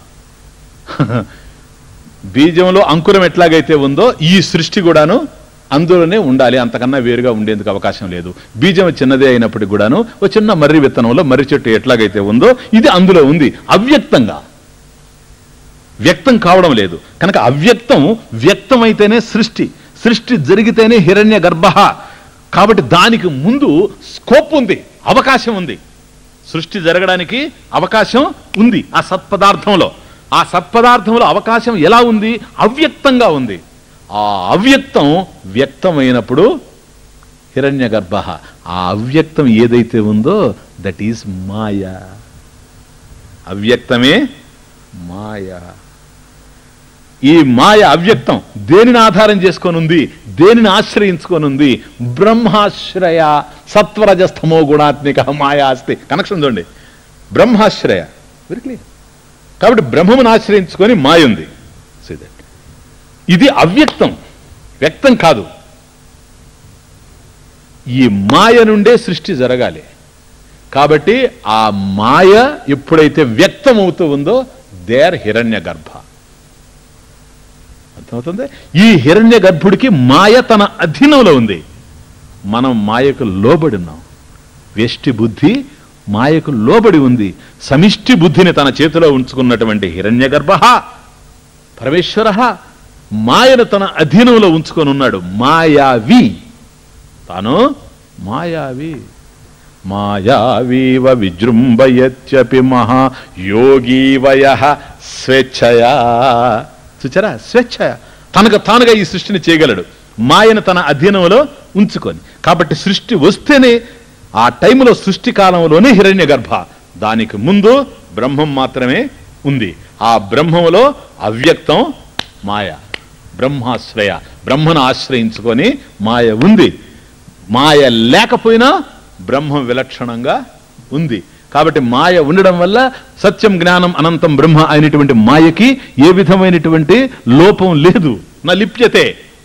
బీజంలో అంకురం ఎట్లాగైతే ఉందో ఈ సృష్టి కూడాను అందులోనే ఉండాలి అంతకన్నా వేరుగా ఉండేందుకు అవకాశం లేదు బీజం చిన్నదే అయినప్పటికీ కూడాను ఒక చిన్న మర్రి విత్తనంలో మర్రి చెట్టు ఎట్లాగైతే ఉందో ఇది అందులో ఉంది అవ్యక్తంగా వ్యక్తం కావడం లేదు కనుక అవ్యక్తం వ్యక్తమైతేనే సృష్టి సృష్టి జరిగితేనే హిరణ్య గర్భ కాబట్టి దానికి ముందు స్కోప్ ఉంది అవకాశం ఉంది సృష్టి జరగడానికి అవకాశం ఉంది ఆ సత్పదార్థంలో ఆ సత్పదార్థంలో అవకాశం ఎలా ఉంది అవ్యక్తంగా ఉంది ఆ అవ్యక్తం వ్యక్తమైనప్పుడు హిరణ్య గర్భ ఆ అవ్యక్తం ఏదైతే ఉందో దట్ ఈస్ మాయా అవ్యక్తమే మాయ ఈ మాయ అవ్యక్తం దేనిని ఆధారం చేసుకొని ఉంది దేనిని ఆశ్రయించుకొని ఉంది బ్రహ్మాశ్రయ సత్వరజస్తమో గుణాత్మిక మాయా అస్తి కనెక్షన్ చూడండి బ్రహ్మాశ్రయ వెరీ క్లియర్ కాబట్టి బ్రహ్మమును ఆశ్రయించుకొని మాయ ఉంది See that. ఇది అవ్యక్తం వ్యక్తం కాదు ఈ మాయ నుండే సృష్టి జరగాలి కాబట్టి ఆ మాయ ఎప్పుడైతే వ్యక్తం అవుతూ ఉందో దేర్ హిరణ్య గర్భ అర్థమవుతుంది ఈ హిరణ్య గర్భుడికి మాయ తన అధీనంలో ఉంది మనం మాయకు లోబడి ఉన్నాం వ్యష్టి బుద్ధి మాయకు లోబడి ఉంది సమిష్టి బుద్ధిని తన చేతిలో ఉంచుకున్నటువంటి హిరణ్య గర్భ పరమేశ్వర మాయను తన అధీనంలో ఉంచుకొని ఉన్నాడు మాయావి తాను మాయావి మాయావీవ విజృంభయత్యపి మహా యోగీవయ స్వేచ్ఛయా చూచారా స్వేచ్ఛయ తనకు తానుగా ఈ సృష్టిని చేయగలడు మాయను తన అధీనంలో ఉంచుకొని కాబట్టి సృష్టి వస్తేనే ఆ టైంలో సృష్టి కాలంలోనే హిరణ్య గర్భ దానికి ముందు బ్రహ్మం మాత్రమే ఉంది ఆ బ్రహ్మములో అవ్యక్తం మాయ బ్రహ్మాశ్రయ బ్రహ్మను ఆశ్రయించుకొని మాయ ఉంది మాయ లేకపోయినా బ్రహ్మం విలక్షణంగా ఉంది కాబట్టి మాయ ఉండడం వల్ల సత్యం జ్ఞానం అనంతం బ్రహ్మ అయినటువంటి మాయకి ఏ విధమైనటువంటి లోపం లేదు నా లిప్యతే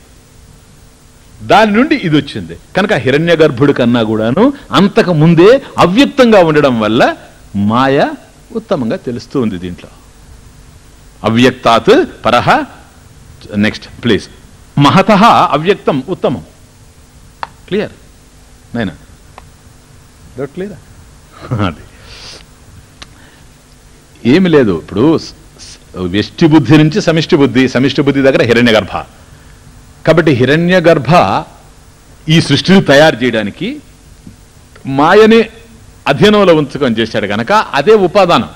దాని నుండి ఇది వచ్చింది కనుక హిరణ్య గర్భుడి కన్నా కూడాను అంతకు ముందే అవ్యక్తంగా ఉండడం వల్ల మాయ ఉత్తమంగా తెలుస్తూ ఉంది దీంట్లో అవ్యక్తాత్ పరహ నెక్స్ట్ ప్లీజ్ మహత అవ్యక్తం ఉత్తమం క్లియర్ నైనా డౌట్ క్లియరా అది ఏమి లేదు ఇప్పుడు స్- స్- వ్యష్టి బుద్ధి నుంచి సమిష్టి బుద్ధి సమిష్టి బుద్ధి దగ్గర హిరణ్య గర్భ కాబట్టి హిరణ్య గర్భ ఈ సృష్టిని తయారు చేయడానికి మాయని అధీనంలో ఉంచుకొని చేశాడు గనక అదే ఉపాదానం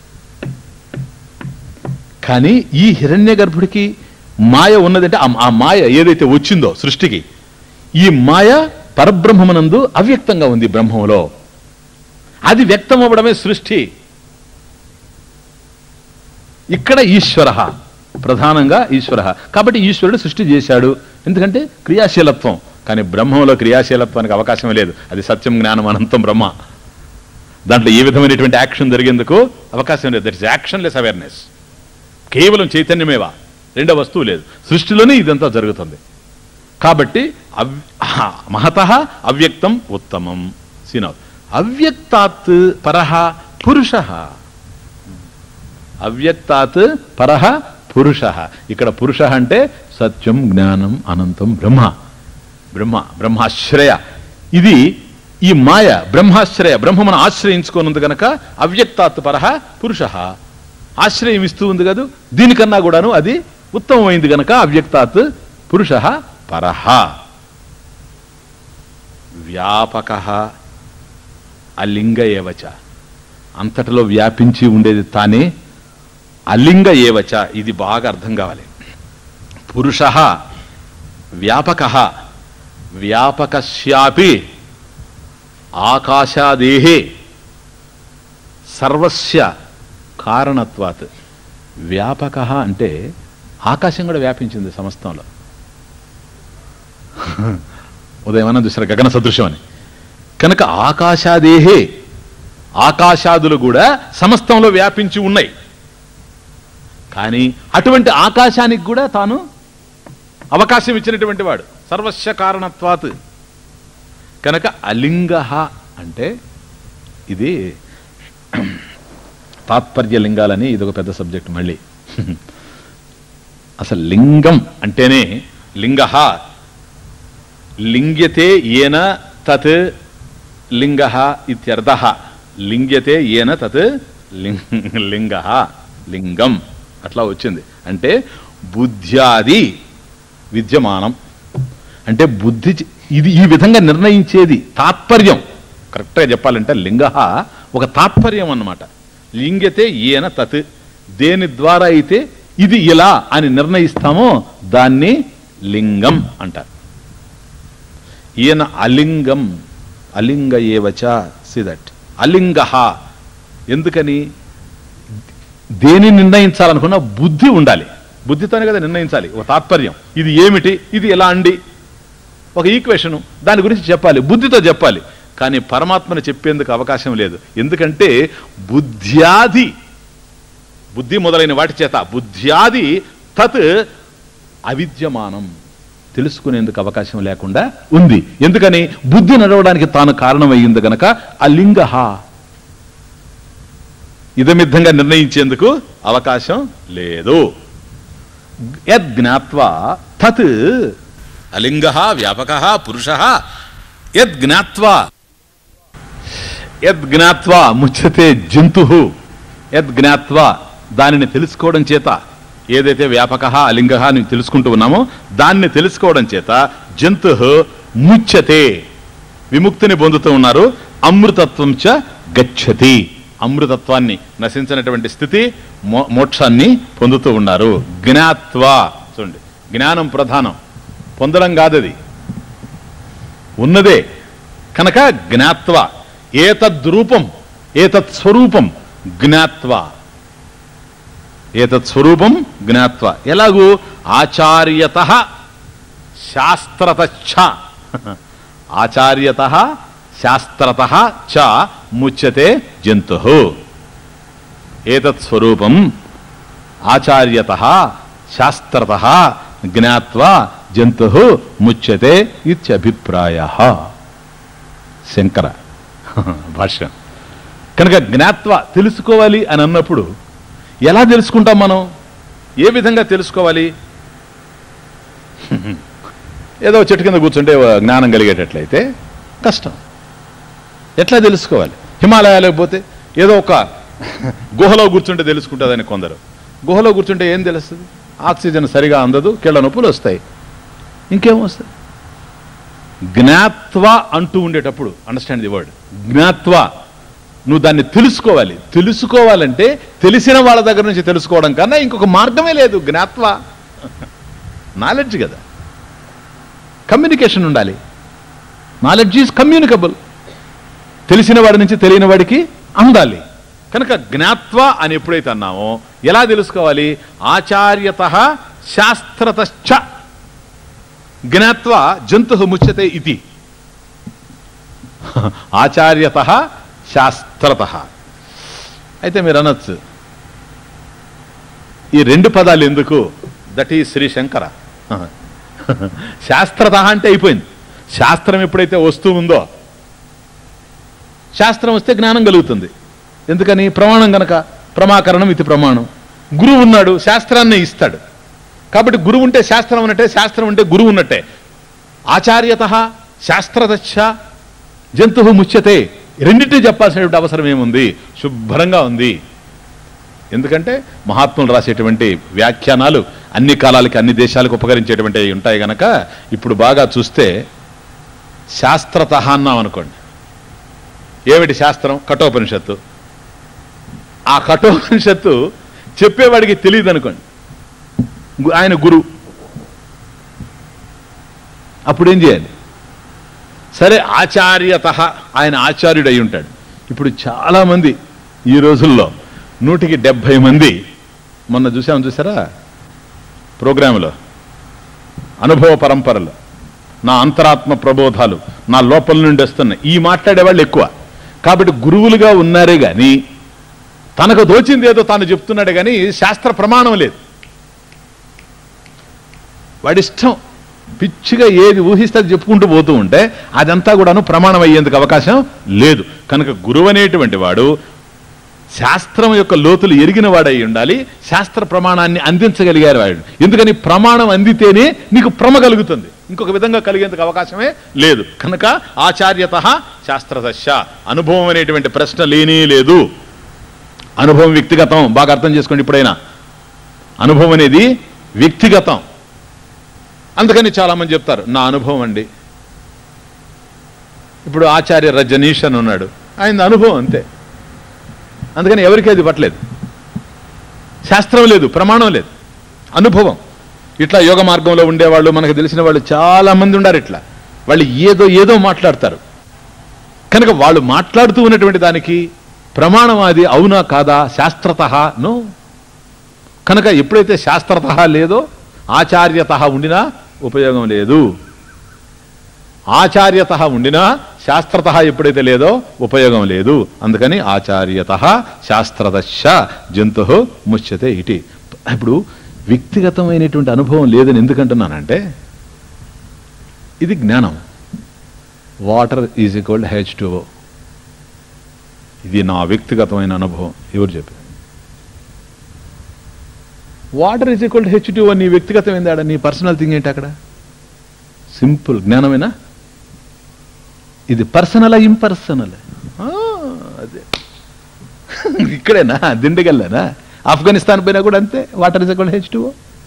కానీ ఈ హిరణ్య గర్భుడికి మాయ ఉన్నదంటే ఆ- ఆ మాయ ఏదైతే వచ్చిందో సృష్టికి ఈ మాయ పరబ్రహ్మమునందు అవ్యక్తంగా ఉంది బ్రహ్మంలో అది వ్యక్తం అవ్వడమే సృష్టి ఇక్కడ ఈశ్వర ప్రధానంగా ఈశ్వర కాబట్టి ఈశ్వరుడు సృష్టి చేశాడు ఎందుకంటే క్రియాశీలత్వం కానీ బ్రహ్మంలో క్రియాశీలత్వానికి అవకాశం లేదు అది సత్యం జ్ఞానం అనంతం బ్రహ్మ దాంట్లో ఏ విధమైనటువంటి యాక్షన్ జరిగేందుకు అవకాశం లేదు that is actionless awareness కేవలం చైతన్యమేవా రెండో వస్తువు లేదు సృష్టిలోనే ఇదంతా జరుగుతుంది కాబట్టి అవ్ మహత అవ్యక్తం ఉత్తమం సీనవ్ అవ్యక్తాత్ పరహ పురుష అవ్యక్తాత్ పరహ పురుష ఇక్కడ పురుష అంటే సత్యం జ్ఞానం అనంతం బ్రహ్మ బ్రహ్మ బ్రహ్మాశ్రయ ఇది ఈ మాయ బ్రహ్మాశ్రయ బ్రహ్మమును ఆశ్రయించుకోనుంది గనక అవ్యక్తాత్ పరహ పురుష ఆశ్రయం ఇస్తూ ఉంది కదా దీనికన్నా కూడాను అది ఉత్తమమైంది గనక అవ్యక్తాత్ పురుష పరహ వ్యాపక అలింగ ఏవచ అంతటిలో వ్యాపించి ఉండేది తానే అలింగ ఏవచ ఇది బాగా అర్థం కావాలి పురుష వ్యాపక వ్యాపకస్యాపి ఆకాశాదేహే సర్వస్య కారణత్వాత్ వ్యాపక అంటే ఆకాశం కూడా వ్యాపించింది సమస్తంలో ఉదయం అన్న చూసారు గగన సదృశ్యం అని కనుక ఆకాశాదేహే ఆకాశాదులు కూడా సమస్తంలో వ్యాపించి ఉన్నాయి కానీ అటువంటి ఆకాశానికి కూడా తాను అవకాశం ఇచ్చినటువంటి వాడు సర్వస్య కారణత్వాత్ కనుక అలింగ అంటే ఇది తాత్పర్య లింగాలని ఇది ఒక పెద్ద సబ్జెక్ట్ మళ్ళీ అసలు లింగం అంటేనే లింగ లింగ్యతే ఏన తత్ లింగ ఇత్యర్థ లింగ్యతే ఏన తత్ లింగ లింగ లింగం అట్లా వచ్చింది అంటే బుద్ధ్యాది విద్యమానం అంటే బుద్ధి చే- ఇది ఈ విధంగా నిర్ణయించేది తాత్పర్యం కరెక్ట్గా చెప్పాలంటే లింగ ఒక తాత్పర్యం అన్నమాట లింగతే ఈయన తత్ దేని ద్వారా అయితే ఇది ఇలా అని నిర్ణయిస్తామో దాన్ని లింగం అంటారు ఈయన అలింగం అలింగ ఏవచ సి దట్ అలింగ ఎందుకని దేని నిర్ణయించాలనుకున్నా బుద్ధి ఉండాలి బుద్ధితోనే కదా నిర్ణయించాలి ఒక తాత్పర్యం ఇది ఏమిటి ఇది ఎలా అండి ఒక ఈక్వేషను దాని గురించి చెప్పాలి బుద్ధితో చెప్పాలి కానీ పరమాత్మను చెప్పేందుకు అవకాశం లేదు ఎందుకంటే బుద్ధ్యాది బుద్ధి మొదలైన వాటి చేత బుద్ధ్యాది తత్ అవిద్యమానం తెలుసుకునేందుకు అవకాశం లేకుండా ఉంది ఎందుకని బుద్ధి నడవడానికి తాను కారణమయ్యింది గనక అలింగ ఇదమిద్ధంగా నిర్ణయించేందుకు అవకాశం లేదు యజ్ఞాత్వా తత్ అలింగ వ్యాపక పురుష యజ్ఞాత్వా యజ్ఞాత్వా ముచ్చతే జంతు యజ్ఞాత్వా దానిని తెలుసుకోవడం చేత ఏదైతే వ్యాపక అలింగ అని తెలుసుకుంటూ ఉన్నామో దాన్ని తెలుసుకోవడం చేత జంతు ముచ్చతే విముక్తిని పొందుతూ ఉన్నారు అమృతత్వం చ గచ్చతి అమృతత్వాన్ని నశించినటువంటి స్థితి మో- మోక్షాన్ని పొందుతూ ఉన్నారు జ్ఞాత్వా చూడండి జ్ఞానం ప్రధానం పొందడం కాదది ఉన్నదే కనుక జ్ఞాత్వ ఏతద్రూపం ఏతత్ స్వరూపం జ్ఞాత్వ ఏతత్ స్వరూపం జ్ఞాత్వ ఎలాగూ ఆచార్యత శాస్త్రత ఆచార్యత శాస్త్రత చ ముచ్యతే జంతు ఏతత్ స్వరూపం ఆచార్యత శాస్త్రత జ్ఞాత్వా జంతు ముచ్యతే ఇత్యభిప్రాయ శంకర భాష్యం కనుక జ్ఞాత్వ తెలుసుకోవాలి అని అన్నప్పుడు ఎలా తెలుసుకుంటాం మనం ఏ విధంగా తెలుసుకోవాలి ఏదో చెట్టు కింద కూర్చుంటే జ్ఞానం కలిగేటట్లయితే కష్టం ఎట్లా తెలుసుకోవాలి హిమాలయాలకు పోతే ఏదో ఒక గుహలో కూర్చుంటే తెలుసుకుంటుందని కొందరు గుహలో కూర్చుంటే ఏం తెలుస్తుంది ఆక్సిజన్ సరిగా అందదు కీళ్ళ నొప్పులు వస్తాయి ఇంకేం వస్తాయి జ్ఞాత్వ అంటూ ఉండేటప్పుడు అండర్స్టాండ్ ది వర్డ్ జ్ఞాత్వ నువ్వు దాన్ని తెలుసుకోవాలి తెలుసుకోవాలంటే తెలిసిన వాళ్ళ దగ్గర నుంచి తెలుసుకోవడం కన్నా ఇంకొక మార్గమే లేదు జ్ఞాత్వ నాలెడ్జ్ కదా కమ్యూనికేషన్ ఉండాలి నాలెడ్జ్ ఈజ్ కమ్యూనికబుల్ తెలిసిన వాడి నుంచి తెలియని వాడికి అందాలి కనుక జ్ఞాత్వ అని ఎప్పుడైతే అన్నామో ఎలా తెలుసుకోవాలి ఆచార్యత శాస్త్రతశ్చ జ్ఞాత్వ జంతు ముచ్యతే ఇది ఆచార్యత శాస్త్రత అయితే మీరు అనొచ్చు ఈ రెండు పదాలు ఎందుకు దట్ ఈ శ్రీ శంకర శాస్త్రత అంటే అయిపోయింది శాస్త్రం ఎప్పుడైతే వస్తూ ఉందో శాస్త్రం వస్తే జ్ఞానం కలుగుతుంది ఎందుకని ప్రమాణం గనక ప్రమాకరణం ఇది ప్రమాణం గురువు ఉన్నాడు శాస్త్రాన్ని ఇస్తాడు కాబట్టి గురువు ఉంటే శాస్త్రం ఉన్నట్టే శాస్త్రం ఉంటే గురువు ఉన్నట్టే ఆచార్యత శాస్త్రదచ్చ జంతువు ముచ్యతే రెండింటినీ చెప్పాల్సినటువంటి అవసరం ఏముంది శుభ్రంగా ఉంది ఎందుకంటే మహాత్ములు రాసేటువంటి వ్యాఖ్యానాలు అన్ని కాలాలకి అన్ని దేశాలకు ఉపకరించేటువంటి ఉంటాయి గనక ఇప్పుడు బాగా చూస్తే శాస్త్రత అన్నాం అనుకోండి ఏమిటి శాస్త్రం కఠోపనిషత్తు ఆ కఠోపనిషత్తు చెప్పేవాడికి తెలియదు అనుకోండి గు- ఆయన గురు అప్పుడు ఏం చేయాలి సరే ఆచార్యత ఆయన ఆచార్యుడు అయి ఉంటాడు ఇప్పుడు చాలామంది ఈ రోజుల్లో నూటికి డెబ్భై మంది మొన్న చూసాము చూసారా ప్రోగ్రాంలో అనుభవ పరంపరలు నా అంతరాత్మ ప్రబోధాలు నా లోపల నుండి వస్తున్నాయి ఈ మాట్లాడే వాళ్ళు ఎక్కువ కాబట్టి గురువులుగా ఉన్నారే గాని తనకు దోచింది ఏదో తాను చెప్తున్నాడు కానీ శాస్త్ర ప్రమాణం లేదు వాడిష్టం పిచ్చిగా ఏది ఊహిస్తే అది చెప్పుకుంటూ పోతూ ఉంటే అదంతా కూడాను ప్రమాణం అయ్యేందుకు అవకాశం లేదు కనుక గురువు అనేటువంటి వాడు శాస్త్రం యొక్క లోతులు ఎరిగిన వాడై ఉండాలి శాస్త్ర ప్రమాణాన్ని అందించగలిగారు వాడు ఎందుకని ప్రమాణం అందితేనే నీకు భ్రమ కలుగుతుంది ఇంకొక విధంగా కలిగేందుకు అవకాశమే లేదు కనుక ఆచార్యత శాస్త్రదశ అనుభవం అనేటువంటి ప్రశ్న లేనే లేదు అనుభవం వ్యక్తిగతం బాగా అర్థం చేసుకోండి ఇప్పుడైనా అనుభవం అనేది వ్యక్తిగతం అందుకని చాలామంది చెప్తారు నా అనుభవం అండి ఇప్పుడు ఆచార్య రజనీష్ అని ఉన్నాడు ఆయన అనుభవం అంతే అందుకని ఎవరికి అది పట్టలేదు శాస్త్రం లేదు ప్రమాణం లేదు అనుభవం ఇట్లా యోగ మార్గంలో ఉండేవాళ్ళు మనకు తెలిసిన వాళ్ళు చాలా మంది ఉండారు ఇట్లా వాళ్ళు ఏదో ఏదో మాట్లాడతారు కనుక వాళ్ళు మాట్లాడుతూ ఉన్నటువంటి దానికి ప్రమాణం అది అవునా కాదా శాస్త్రత నో కనుక ఎప్పుడైతే శాస్త్రత లేదో ఆచార్యత ఉండినా ఉపయోగం లేదు ఆచార్యత ఉండినా శాస్త్రత ఎప్పుడైతే లేదో ఉపయోగం లేదు అందుకని ఆచార్యత శాస్త్రదశ జంతు ముచ్యతే ఇటి ఇప్పుడు వ్యక్తిగతమైనటువంటి అనుభవం లేదని ఎందుకంటున్నానంటే ఇది జ్ఞానం water is equal H two ఇది నా వ్యక్తిగతమైన అనుభవం ఎవరు చెప్పారు water is equal H two నీ వ్యక్తిగతం ఏందాడ నీ పర్సనల్ థింగ్ ఏంటి అక్కడ సింపుల్ జ్ఞానమేనా ఇది పర్సనల్ ఇంపర్సనల్ అదే ఇక్కడేనా దిండగల్లేనా ఆఫ్ఘనిస్తాన్ పోయినా కూడా అంతే వాటర్ ఇస్ కూడా హెచ్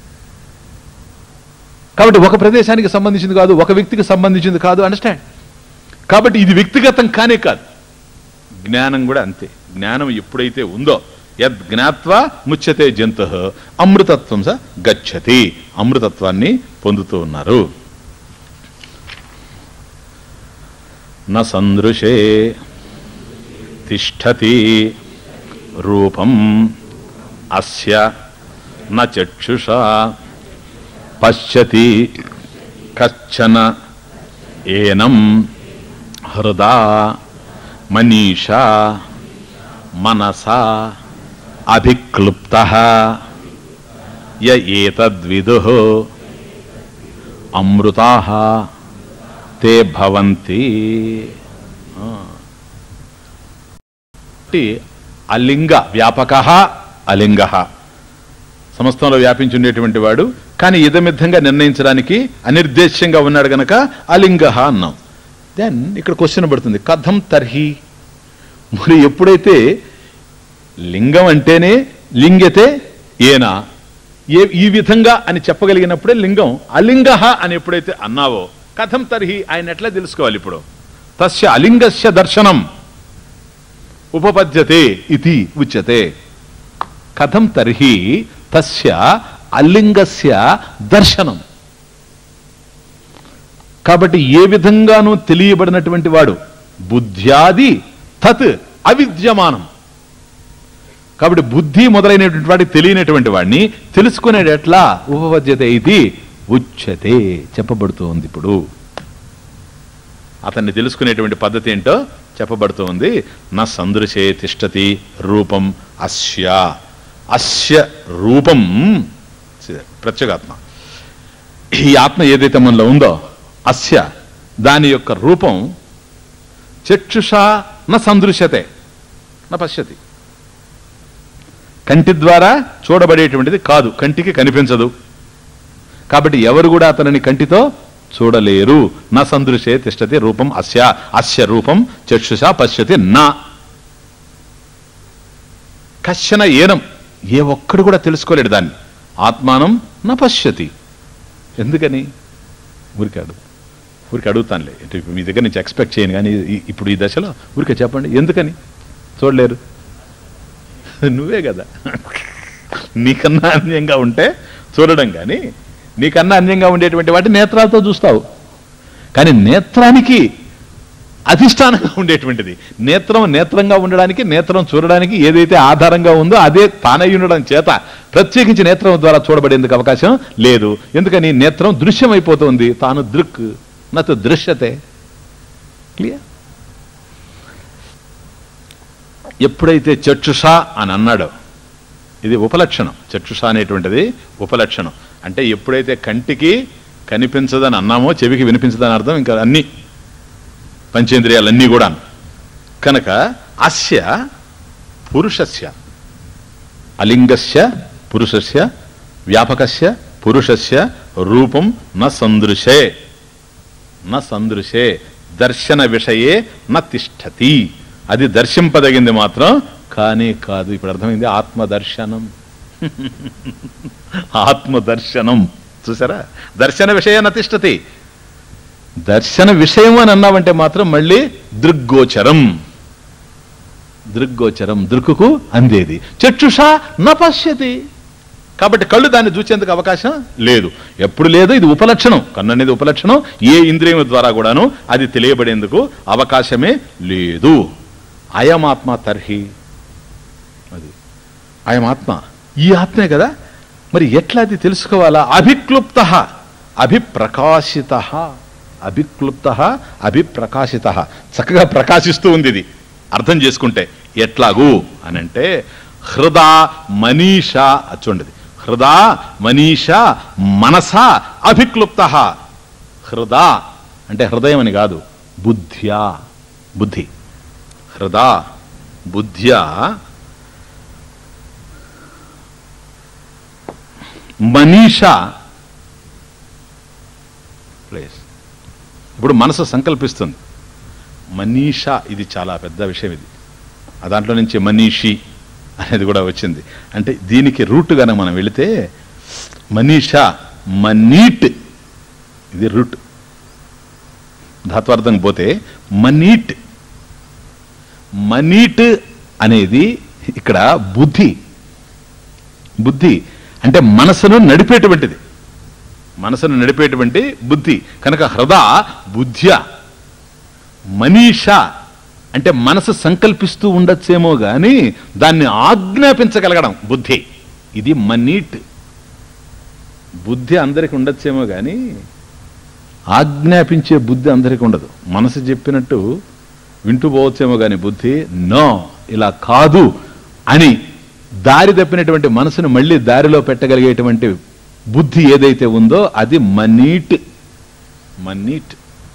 కాబట్టి ఒక ప్రదేశానికి సంబంధించింది కాదు ఒక వ్యక్తికి సంబంధించింది కాదు అండర్స్టాండ్ కాబట్టి ఇది వ్యక్తిగతం కానే కాదు జ్ఞానం కూడా అంతే జ్ఞానం ఎప్పుడైతే ఉందో యద్ జ్ఞాత్వా ముచ్యతే జంతు అమృతత్వం స గచ్చతి అమృతత్వాన్ని పొందుతూ ఉన్నారు న సందృశే తిష్టతి రూపం అస్య న చక్షుషా పశ్యతి కచ్చన ఏనం హృదా మనీషా మనసా అభిక్లుప్త య ఏతద్విదు అమృతా తే భవంతి ఆ. కాబట్టి అలింగ వ్యాపక అలింగ సమస్తంలో వ్యాపించి ఉండేటువంటి వాడు కానీ ఇదమిద్ధంగా నిర్ణయించడానికి అనిర్దేశ్యంగా ఉన్నాడు గనక అలింగ అన్నాం దెన్ ఇక్కడ క్వశ్చన్ పడుతుంది కథం తర్హి మరి ఎప్పుడైతే లింగం అంటేనే లింగతే ఏనా ఏ ఈ విధంగా అని చెప్పగలిగినప్పుడే లింగం అలింగ అని ఎప్పుడైతే అన్నావో కథం తర్హి ఆయన ఎట్లా తెలుసుకోవాలి ఇప్పుడు తస్య అలింగస్య దర్శనం ఉపపద్యతే ఇది ఉచ్యతే కథం తర్హి తస్య అలింగస్య దర్శనం కాబట్టి ఏ విధంగానూ తెలియబడినటువంటి వాడు బుద్ధ్యాది తత్ అవిద్యమానం కాబట్టి బుద్ధి మొదలైనటువంటి వాడికి తెలియనటువంటి వాడిని తెలుసుకునేది ఎట్లా ఉపపద్యత ఇది ఉచ్యతే చెప్పబడుతూ ఉంది ఇప్పుడు అతన్ని తెలుసుకునేటువంటి పద్ధతి ఏంటో చెప్పబడుతూ ఉంది నా సందృశే తిష్టతి రూపం అస్య అస్య రూపం ప్రత్యేగాత్మ ఈ ఆత్మ ఏదైతే మనలో ఉందో అస్య దాని యొక్క రూపం చక్షుషా న సందృశ్యతే న పశ్యతి కంటి ద్వారా చూడబడేటువంటిది కాదు కంటికి కనిపించదు కాబట్టి ఎవరు కూడా అతనిని కంటితో చూడలేరు నా సందృశే తిష్టతి రూపం అస్య అస్య రూపం చక్షుషా పశ్యతి నా కశ్చన ఏనం ఏ ఒక్కడు కూడా తెలుసుకోలేడు దాన్ని ఆత్మానం నా పశ్యతి ఎందుకని ఊరికి అడుగు ఊరికి అడుగుతానులే అంటే ఇప్పుడు మీ దగ్గర నుంచి ఎక్స్పెక్ట్ చేయను కానీ ఈ- ఇప్పుడు ఈ దశలో ఊరికే చెప్పండి ఎందుకని చూడలేరు నువ్వే కదా నీకన్నా అన్యంగా ఉంటే చూడడం కానీ నీకన్నా అన్యంగా ఉండేటువంటి వాటి నేత్రాలతో చూస్తావు కానీ నేత్రానికి అధిష్టానంగా ఉండేటువంటిది నేత్రం నేత్రంగా ఉండడానికి నేత్రం చూడడానికి ఏదైతే ఆధారంగా ఉందో అదే తానై ఉండడం చేత ప్రత్యేకించి నేత్రం ద్వారా చూడబడేందుకు అవకాశం లేదు ఎందుకని నేత్రం దృశ్యమైపోతుంది తాను దృక్ నతు దృశ్యతే క్లియర్ ఎప్పుడైతే చక్షుష అని అన్నాడో ఇది ఉపలక్షణం చక్షుష అనేటువంటిది ఉపలక్షణం అంటే ఎప్పుడైతే కంటికి కనిపించదని అన్నామో చెవికి వినిపించదని అర్థం ఇంకా అన్ని పంచేంద్రియాలన్నీ కూడా కనుక అస్య పురుషస్య అలింగస్య పురుషస్య వ్యాపకస్య పురుషస్య రూపం న సందృశే న సందృశే దర్శన విషయే న తిష్టతి అది దర్శింపదగింది మాత్రం కానే కాదు ఇప్పుడు అర్థమైంది ఆత్మదర్శనం ఆత్మదర్శనం చూసారా దర్శన విషయ నతిష్టతి దర్శన విషయం అని అన్నావంటే మాత్రం మళ్ళీ దృగ్గోచరం దృగ్గోచరం దృక్కుకు అందేది చక్షుష న పశ్యతి కాబట్టి కళ్ళు దాన్ని చూసేందుకు అవకాశం లేదు ఎప్పుడు లేదు ఇది ఉపలక్షణం కన్ను అనేది ఉపలక్షణం ఏ ఇంద్రియం ద్వారా కూడాను అది తెలియబడేందుకు అవకాశమే లేదు అయమాత్మ తర్హి అది అయమాత్మ ఈ ఆత్మే కదా మరి ఎట్లా అది తెలుసుకోవాలా అభిక్లుప్త అభిప్రకాశిత అభిక్లుప్త అభిప్రకాశిత చక్కగా ప్రకాశిస్తూ ఉంది ఇది అర్థం చేసుకుంటే ఎట్లాగూ అని అంటే హృదా మనీష అది చూడండి హృదా మనీష మనస అభిక్లుప్త హృదా అంటే హృదయం అని కాదు బుద్ధ్యా బుద్ధి హృదా బుద్ధ్యా మనీష ప్లేస్ ఇప్పుడు మనసు సంకల్పిస్తుంది మనీష ఇది చాలా పెద్ద విషయం ఇది ఆ దాంట్లో నుంచి మనీషి అనేది కూడా వచ్చింది అంటే దీనికి రూట్ కనుక మనం వెళితే మనీష మనీట్ ఇది రూట్ ధాత్వార్థం పోతే మనీట్ మనీట్ అనేది ఇక్కడ బుద్ధి బుద్ధి అంటే మనసును నడిపేటువంటిది మనసును నడిపేటువంటి బుద్ధి కనుక హృద బుద్ధ్య మనీష అంటే మనసు సంకల్పిస్తూ ఉండొచ్చేమో గాని దాన్ని ఆజ్ఞాపించగలగడం బుద్ధి ఇది మనీట్ బుద్ధి అందరికి ఉండొచ్చేమో గాని ఆజ్ఞాపించే బుద్ధి అందరికి ఉండదు మనసు చెప్పినట్టు వింటూ పోవచ్చేమో గాని బుద్ధి నో ఇలా కాదు అని దారి తప్పినటువంటి మనసును మళ్ళీ దారిలో పెట్టగలిగేటువంటి బుద్ధి ఏదైతే ఉందో అది మనీట్ మనీట్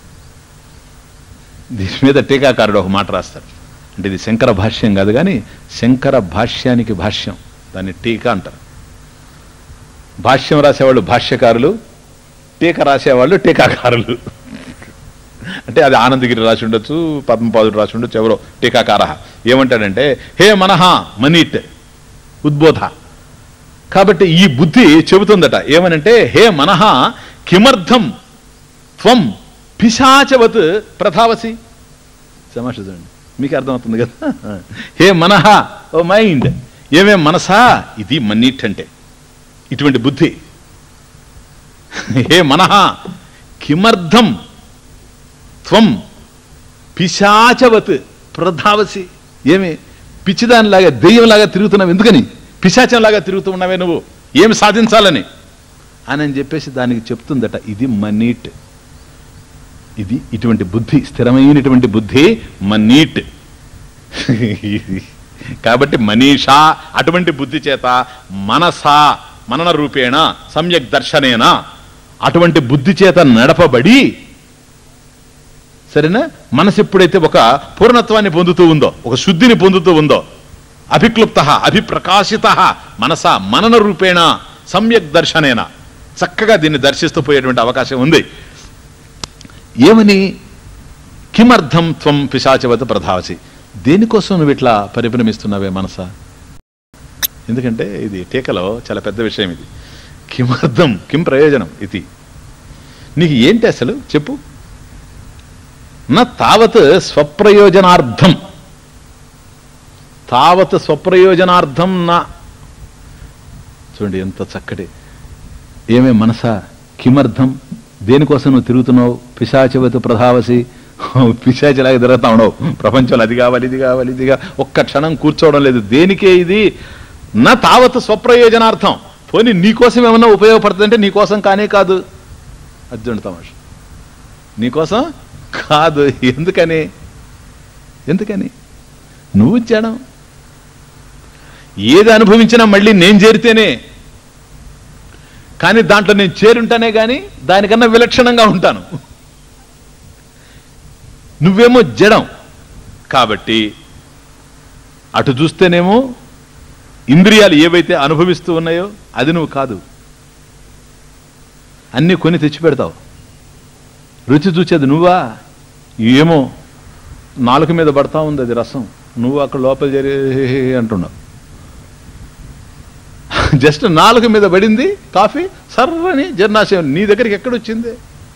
దీని మీద టీకాకారుడు ఒక మాట రాస్తాడు అంటే ఇది శంకర భాష్యం కాదు కానీ శంకర భాష్యానికి భాష్యం దాన్ని టీకా అంటారు భాష్యం రాసేవాళ్ళు భాష్యకారులు టీక రాసేవాళ్ళు టీకాకారులు అంటే అది ఆనందగిరి రాసి ఉండొచ్చు పద్మపాదుడు రాసి ఉండొచ్చు ఎవరో టీకాకార ఏమంటాడంటే హే మనహ మనీట్ ఉద్బోధ కాబట్టి ఈ బుద్ధి చెబుతుందట ఏమనంటే హే మనహ కిమర్థం త్వం పిశాచవత్ ప్రధావసి సమాష చూడండి మీకు అర్థమవుతుంది కదా హే మనహ ఓ మైండ్ ఏమేం మనసా ఇది మన్నీట్ అంటే ఇటువంటి బుద్ధి హే మనహ కిమర్థం త్వం పిశాచవత్ ప్రధావసి ఏమి పిచ్చిదానిలాగా దెయ్యంలాగా తిరుగుతున్నావు ఎందుకని పిశాచంలాగా తిరుగుతూ ఉన్నావే నువ్వు ఏమి సాధించాలని అని అని చెప్పేసి దానికి చెప్తుందట ఇది మనీట్ ఇది ఇటువంటి బుద్ధి స్థిరమైనటువంటి బుద్ధి మనీట్ కాబట్టి మనీషా అటువంటి బుద్ధి చేత మనసా మనన రూపేణ సమ్యక్ దర్శనేన అటువంటి బుద్ధి చేత నడపబడి సరేనా మనసు ఎప్పుడైతే ఒక పూర్ణత్వాన్ని పొందుతూ ఉందో ఒక శుద్ధిని పొందుతూ ఉందో అభిక్లుప్త అభిప్రకాశిత మనస మనన రూపేణ సమ్యక్ దర్శనేన చక్కగా దీన్ని దర్శిస్తూ పోయేటువంటి అవకాశం ఉంది ఏమని కిమర్థం త్వం పిశాచవత ప్రధావసి దేనికోసం నువ్వు ఇట్లా పరిభ్రమిస్తున్నావే మనస ఎందుకంటే ఇది టీకలో చాలా పెద్ద విషయం ఇది కిమర్థం కిం ప్రయోజనం ఇది నీకు ఏంటి అసలు చెప్పు నా తావత్ స్వప్రయోజనార్థం తావత్ స్వప్రయోజనార్థం నా చూడండి ఎంత చక్కటి ఏమే మనసా కిమర్థం దేనికోసం నువ్వు తిరుగుతున్నావు పిశాచవతి ప్రధావసి పిశాచిలాగా తిరుగుతా ఉండవు ప్రపంచంలో అది కావాలి ఇది కావాలి ఇది కావాలి ఒక్క క్షణం కూర్చోవడం లేదు దేనికే ఇది నా తావత్ స్వప్రయోజనార్థం పోనీ నీకోసం ఏమన్నా ఉపయోగపడుతుందంటే నీకోసం కానే కాదు అర్జునుడు తమాష నీకోసం కాదు ఎందుకని ఎందుకని నువ్వు జడం ఏది అనుభవించినా మళ్ళీ నేను చేరితేనే కానీ దాంట్లో నేను చేరుంటానే కానీ దానికన్నా విలక్షణంగా ఉంటాను నువ్వేమో జడం కాబట్టి అటు చూస్తేనేమో ఇంద్రియాలు ఏవైతే అనుభవిస్తూ ఉన్నాయో అది నువ్వు కాదు అన్నీ కొని తెచ్చి పెడతావు రుచి చూచేది నువ్వా ఏమో నాలుక మీద పడతా ఉంది అది రసం నువ్వు అక్కడ లోపల జరి అంటున్నావు జస్ట్ నాలుక మీద పడింది కాఫీ సర్రని జర్నాశయం నీ దగ్గరికి ఎక్కడొచ్చింది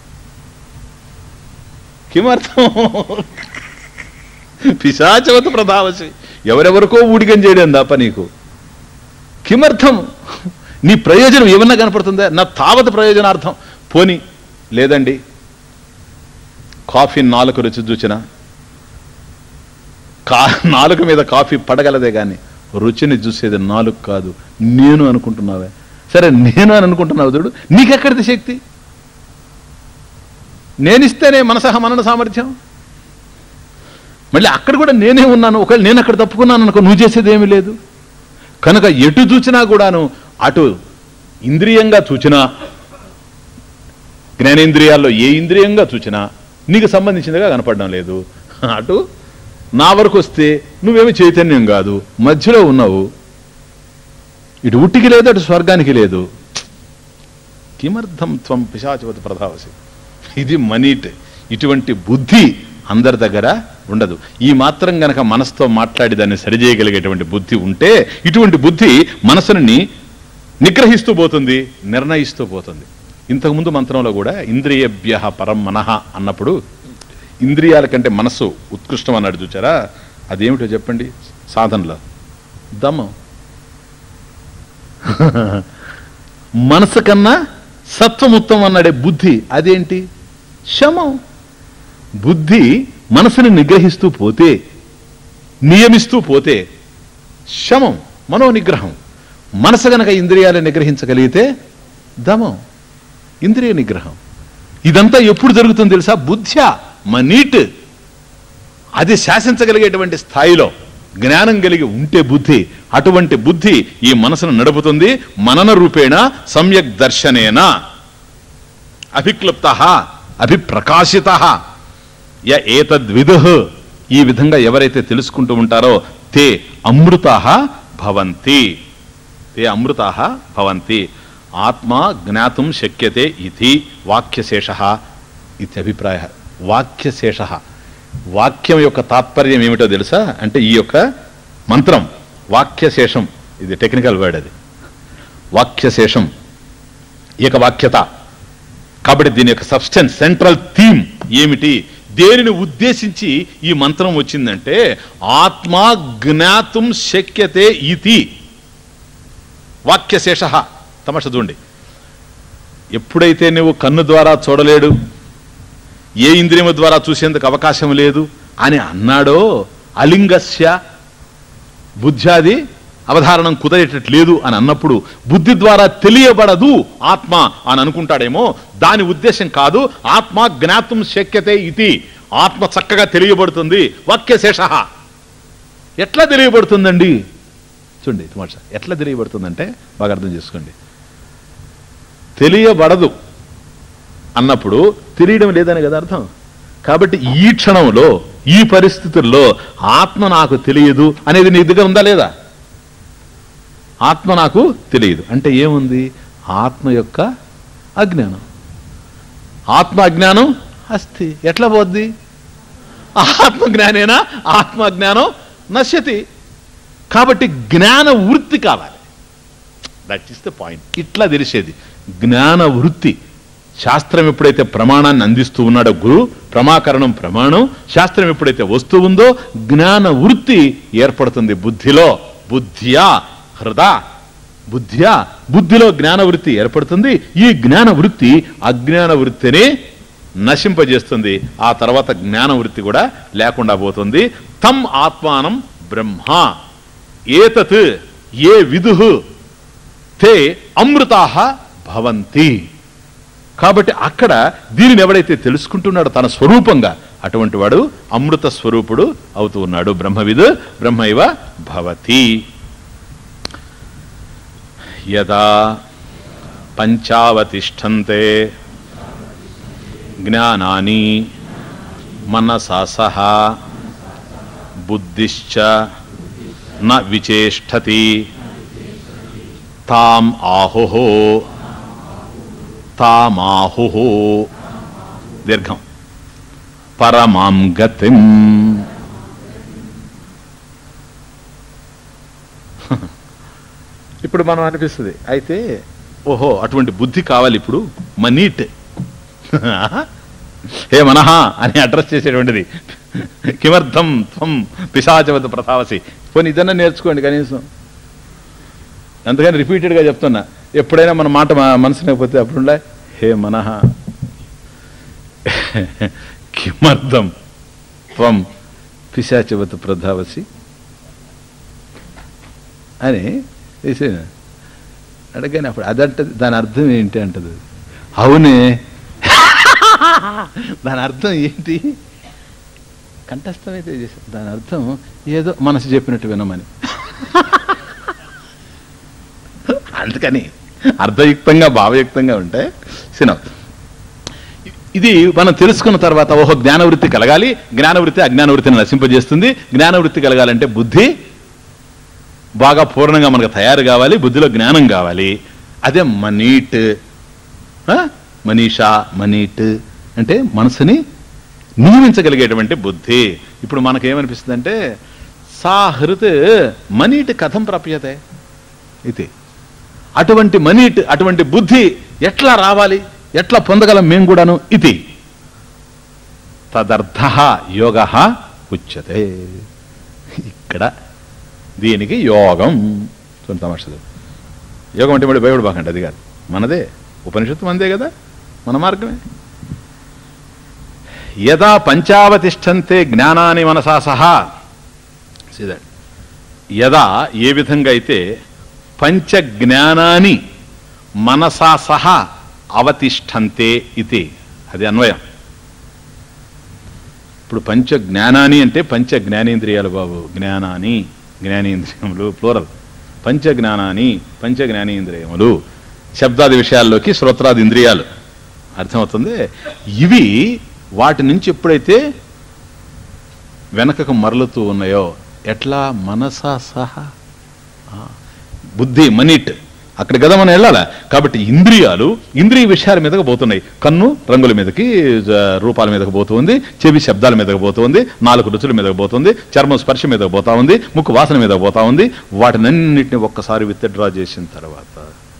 కిమర్థం పిశాచవత ప్రధావసి ఎవరెవరికో ఊడిగం చేయడం తప్ప నీకు కిమర్థం నీ ప్రయోజనం ఏమన్నా కనపడుతుందా నా తావత ప్రయోజనార్థం పోని లేదండి కాఫీ నాలుగు రుచి చూచిన కా నాలుక మీద కాఫీ పడగలదే కానీ రుచిని చూసేది నాలుగు కాదు నేను అనుకుంటున్నావే సరే నేను అని అనుకుంటున్నావు చూడు నీకెక్కడిది శక్తి నేనిస్తేనే మనసహ మనన సామర్థ్యం మళ్ళీ అక్కడ కూడా నేనే ఉన్నాను ఒకవేళ నేను అక్కడ తప్పుకున్నాను అనుకో నువ్వు చేసేది ఏమీ లేదు కనుక ఎటు చూచినా కూడాను అటు ఇంద్రియంగా చూచినా జ్ఞానేంద్రియాల్లో ఏ ఇంద్రియంగా చూచినా నీకు సంబంధించిందిగా కనపడడం లేదు అటు నా వరకు వస్తే నువ్వేమి చైతన్యం కాదు మధ్యలో ఉన్నావు ఇటు ఉట్టికి లేదు అటు స్వర్గానికి లేదు కిమర్థం త్వం పిశాచవతి ప్రధావసి ఇది మనీట్ ఇటువంటి బుద్ధి అందరి దగ్గర ఉండదు ఈ మాత్రం గనక మనసుతో మాట్లాడి దాన్ని సరిచేయగలిగేటువంటి బుద్ధి ఉంటే ఇటువంటి బుద్ధి మనసుని నిగ్రహిస్తూ పోతుంది నిర్ణయిస్తూ పోతుంది ఇంతకుముందు మంత్రంలో కూడా ఇంద్రియభ్య పరం మనః అన్నప్పుడు ఇంద్రియాల కంటే మనస్సు ఉత్కృష్టం అన్నాడు చూచారా అదేమిటో చెప్పండి సాధనలో దమ్మం మనసు కన్నా సత్వముత్తం అన్నాడే బుద్ధి అదేంటి శమం బుద్ధి మనసుని నిగ్రహిస్తూ పోతే నియమిస్తూ పోతే శమం మనో నిగ్రహం మనసు గనక ఇంద్రియాలు నిగ్రహించగలిగితే దమం ఇంద్రియ నిగ్రహం ఇదంతా ఎప్పుడు జరుగుతుంది తెలుసా బుద్ధ్యా మనీట్ అది శాసించగలిగేటువంటి స్థాయిలో జ్ఞానం కలిగి ఉంటే బుద్ధి అటువంటి బుద్ధి ఈ మనసును నడుపుతుంది మనన రూపేణ సమ్యక్ దర్శనేన అభిక్లుప్త అభిప్రకాశిత య ఏతద్విదు ఈ విధంగా ఎవరైతే తెలుసుకుంటూ ఉంటారో తే అమృత భవంతి తే అమృత భవంతి ఆత్మ జ్ఞాతం శక్యతే ఇది వాక్యశేష ఇది అభిప్రాయ వాక్యశేష వాక్యం యొక్క తాత్పర్యం ఏమిటో తెలుసా అంటే ఈ యొక్క మంత్రం వాక్యశేషం ఇది టెక్నికల్ వర్డ్ అది వాక్యశేషం ఏకవాక్యత కాబట్టి దీని యొక్క సబ్స్టెన్స్ సెంట్రల్ థీమ్ ఏమిటి దేనిని ఉద్దేశించి ఈ మంత్రం వచ్చిందంటే ఆత్మ జ్ఞాతం శక్యతే ఇతి వాక్యశేష తమష చూడండి ఎప్పుడైతే నువ్వు కన్ను ద్వారా చూడలేడు ఏ ఇంద్రియము ద్వారా చూసేందుకు అవకాశం లేదు అని అన్నాడో అలింగస్య బుద్ధ్యాది అవధారణం కుదరేటట్లేదు అని అన్నప్పుడు బుద్ధి ద్వారా తెలియబడదు ఆత్మ అని అనుకుంటాడేమో దాని ఉద్దేశం కాదు ఆత్మ జ్ఞాతం శక్యతే ఇది ఆత్మ చక్కగా తెలియబడుతుంది వాక్యశేష ఎట్లా తెలియబడుతుందండి చూడండి తుమాష ఎట్లా తెలియబడుతుందంటే బాగా అర్థం చేసుకోండి తెలియబడదు అన్నప్పుడు తెలియడం లేదని కదా అర్థం కాబట్టి ఈ క్షణంలో ఈ పరిస్థితుల్లో ఆత్మ నాకు తెలియదు అనేది నీ దగ్గర ఉందా లేదా ఆత్మ నాకు తెలియదు అంటే ఏముంది ఆత్మ యొక్క అజ్ఞానం ఆత్మ అజ్ఞానం అస్తి ఎట్లా పోద్ది ఆత్మ జ్ఞానేనా ఆత్మ అజ్ఞానం నశ్యతి కాబట్టి జ్ఞాన వృత్తి కావాలి దట్ ఈస్ ద పాయింట్ ఇట్లా తెలిసేది జ్ఞాన వృత్తి శాస్త్రం ఎప్పుడైతే ప్రమాణాన్ని అందిస్తూ ఉన్నాడో గురు ప్రమాకరణం ప్రమాణం శాస్త్రం ఎప్పుడైతే వస్తూ ఉందో జ్ఞాన వృత్తి ఏర్పడుతుంది బుద్ధిలో బుద్ధ్యా హృద బుద్ధ్యా బుద్ధిలో జ్ఞాన వృత్తి ఏర్పడుతుంది ఈ జ్ఞాన వృత్తి అజ్ఞాన వృత్తిని నశింపజేస్తుంది ఆ తర్వాత జ్ఞాన వృత్తి కూడా లేకుండా పోతుంది తం ఆత్మానం బ్రహ్మ ఏతత్ ఏ విదు తే అమృతాహ భవంతి కాబట్టి అక్కడ దీనిని ఎవడైతే తెలుసుకుంటున్నాడో తన స్వరూపంగా అటువంటి వాడు అమృత స్వరూపుడు అవుతూ ఉన్నాడు బ్రహ్మవిదు బ్రహ్మైవ భవతి యదా పంచావతిష్టంతే జ్ఞానాని మనసా సహ బుద్ధిశ్చ న విచేష్టతి తాం ఆహుహో తామాహు దీర్ఘం పరమాం గతిం ఇప్పుడు మనం అనిపిస్తుంది అయితే ఓహో అటువంటి బుద్ధి కావాలి ఇప్పుడు మనీట్ హే మనహ అని అడ్రస్ చేసేటువంటిది కిమర్థం త్వం పిశాచవత ప్రతావసి పోనీ ఇదన్నా నేర్చుకోండి కనీసం అందుకని రిపీటెడ్గా చెప్తున్నా ఎప్పుడైనా మన మాట మా మనసునే పోతే అప్పుడుండే హే మనహ కిమర్థం త్వం పిశాచవత్ ప్రధావసి అని వేసాను అడగానే అప్పుడు అదంటది దాని అర్థం ఏంటి అంటది అవునే దాని అర్థం ఏంటి కంఠస్థమైతే చేశాను దాని అర్థం ఏదో మనసు చెప్పినట్టు వినమని అందుకని అర్థయుక్తంగా భావయుక్తంగా ఉంటే సినం ఇది మనం తెలుసుకున్న తర్వాత ఓహో జ్ఞానవృత్తి కలగాలి జ్ఞానవృత్తి అజ్ఞానవృత్తిని నశింపజేస్తుంది జ్ఞానవృత్తి కలగాలంటే బుద్ధి బాగా పూర్ణంగా మనకు తయారు కావాలి బుద్ధిలో జ్ఞానం కావాలి అదే మనీట్ ఆ? మనీషా మనీట్ అంటే మనసుని నియమించగలిగేటువంటి బుద్ధి ఇప్పుడు మనకేమనిపిస్తుంది అంటే సా హృత్ మనీట్ కథం ప్రాప్యతే ఇది అటువంటి మనీట్ అటువంటి బుద్ధి ఎట్లా రావాలి ఎట్లా పొందగలం మేము కూడాను ఇది తదర్థ యోగ ఉచ్యతే ఇక్కడ దీనికి యోగం చూడండి తమాషదు యోగం అంటే మళ్ళీ భయపడబాకండి అది కాదు మనదే ఉపనిషత్తు మనదే కదా మన మార్గమే యదా పంచావతిష్టంతే జ్ఞానాని మనసా సహా See that? యదా ఏ విధంగా అయితే పంచ జ్ఞానాని మనసా సహా అవతిష్టంతే ఇది అది అన్వయం ఇప్పుడు పంచ జ్ఞానాని అంటే పంచ జ్ఞానేంద్రియాలు బాబు జ్ఞానాని జ్ఞానేంద్రియములు ప్లూరల్ పంచ జ్ఞానాని పంచ జ్ఞానేంద్రియములు శబ్దాది విషయాల్లోకి శ్రోత్రాది ఇంద్రియాలు అర్థమవుతుంది ఇవి వాటి నుంచి ఎప్పుడైతే వెనకకు మరలుతూ ఉన్నాయో ఎట్లా మనసా సహా ఆ, బుద్ధి మనిట్ అక్కడ కదా మనం వెళ్ళాలా కాబట్టి ఇంద్రియాలు ఇంద్రియ విషయాల మీదకి పోతున్నాయి కన్ను రంగుల మీదకి జ- రూపాల మీదకి పోతుంది చెవి శబ్దాల మీదకి పోతుంది నాలుగు రుచుల మీదకి పోతుంది చర్మం స్పర్శ మీదకి పోతా ఉంది ముక్కు వాసన మీదకి పోతా ఉంది వాటినన్నిటిని ఒక్కసారి విత్డ్రా చేసిన తర్వాత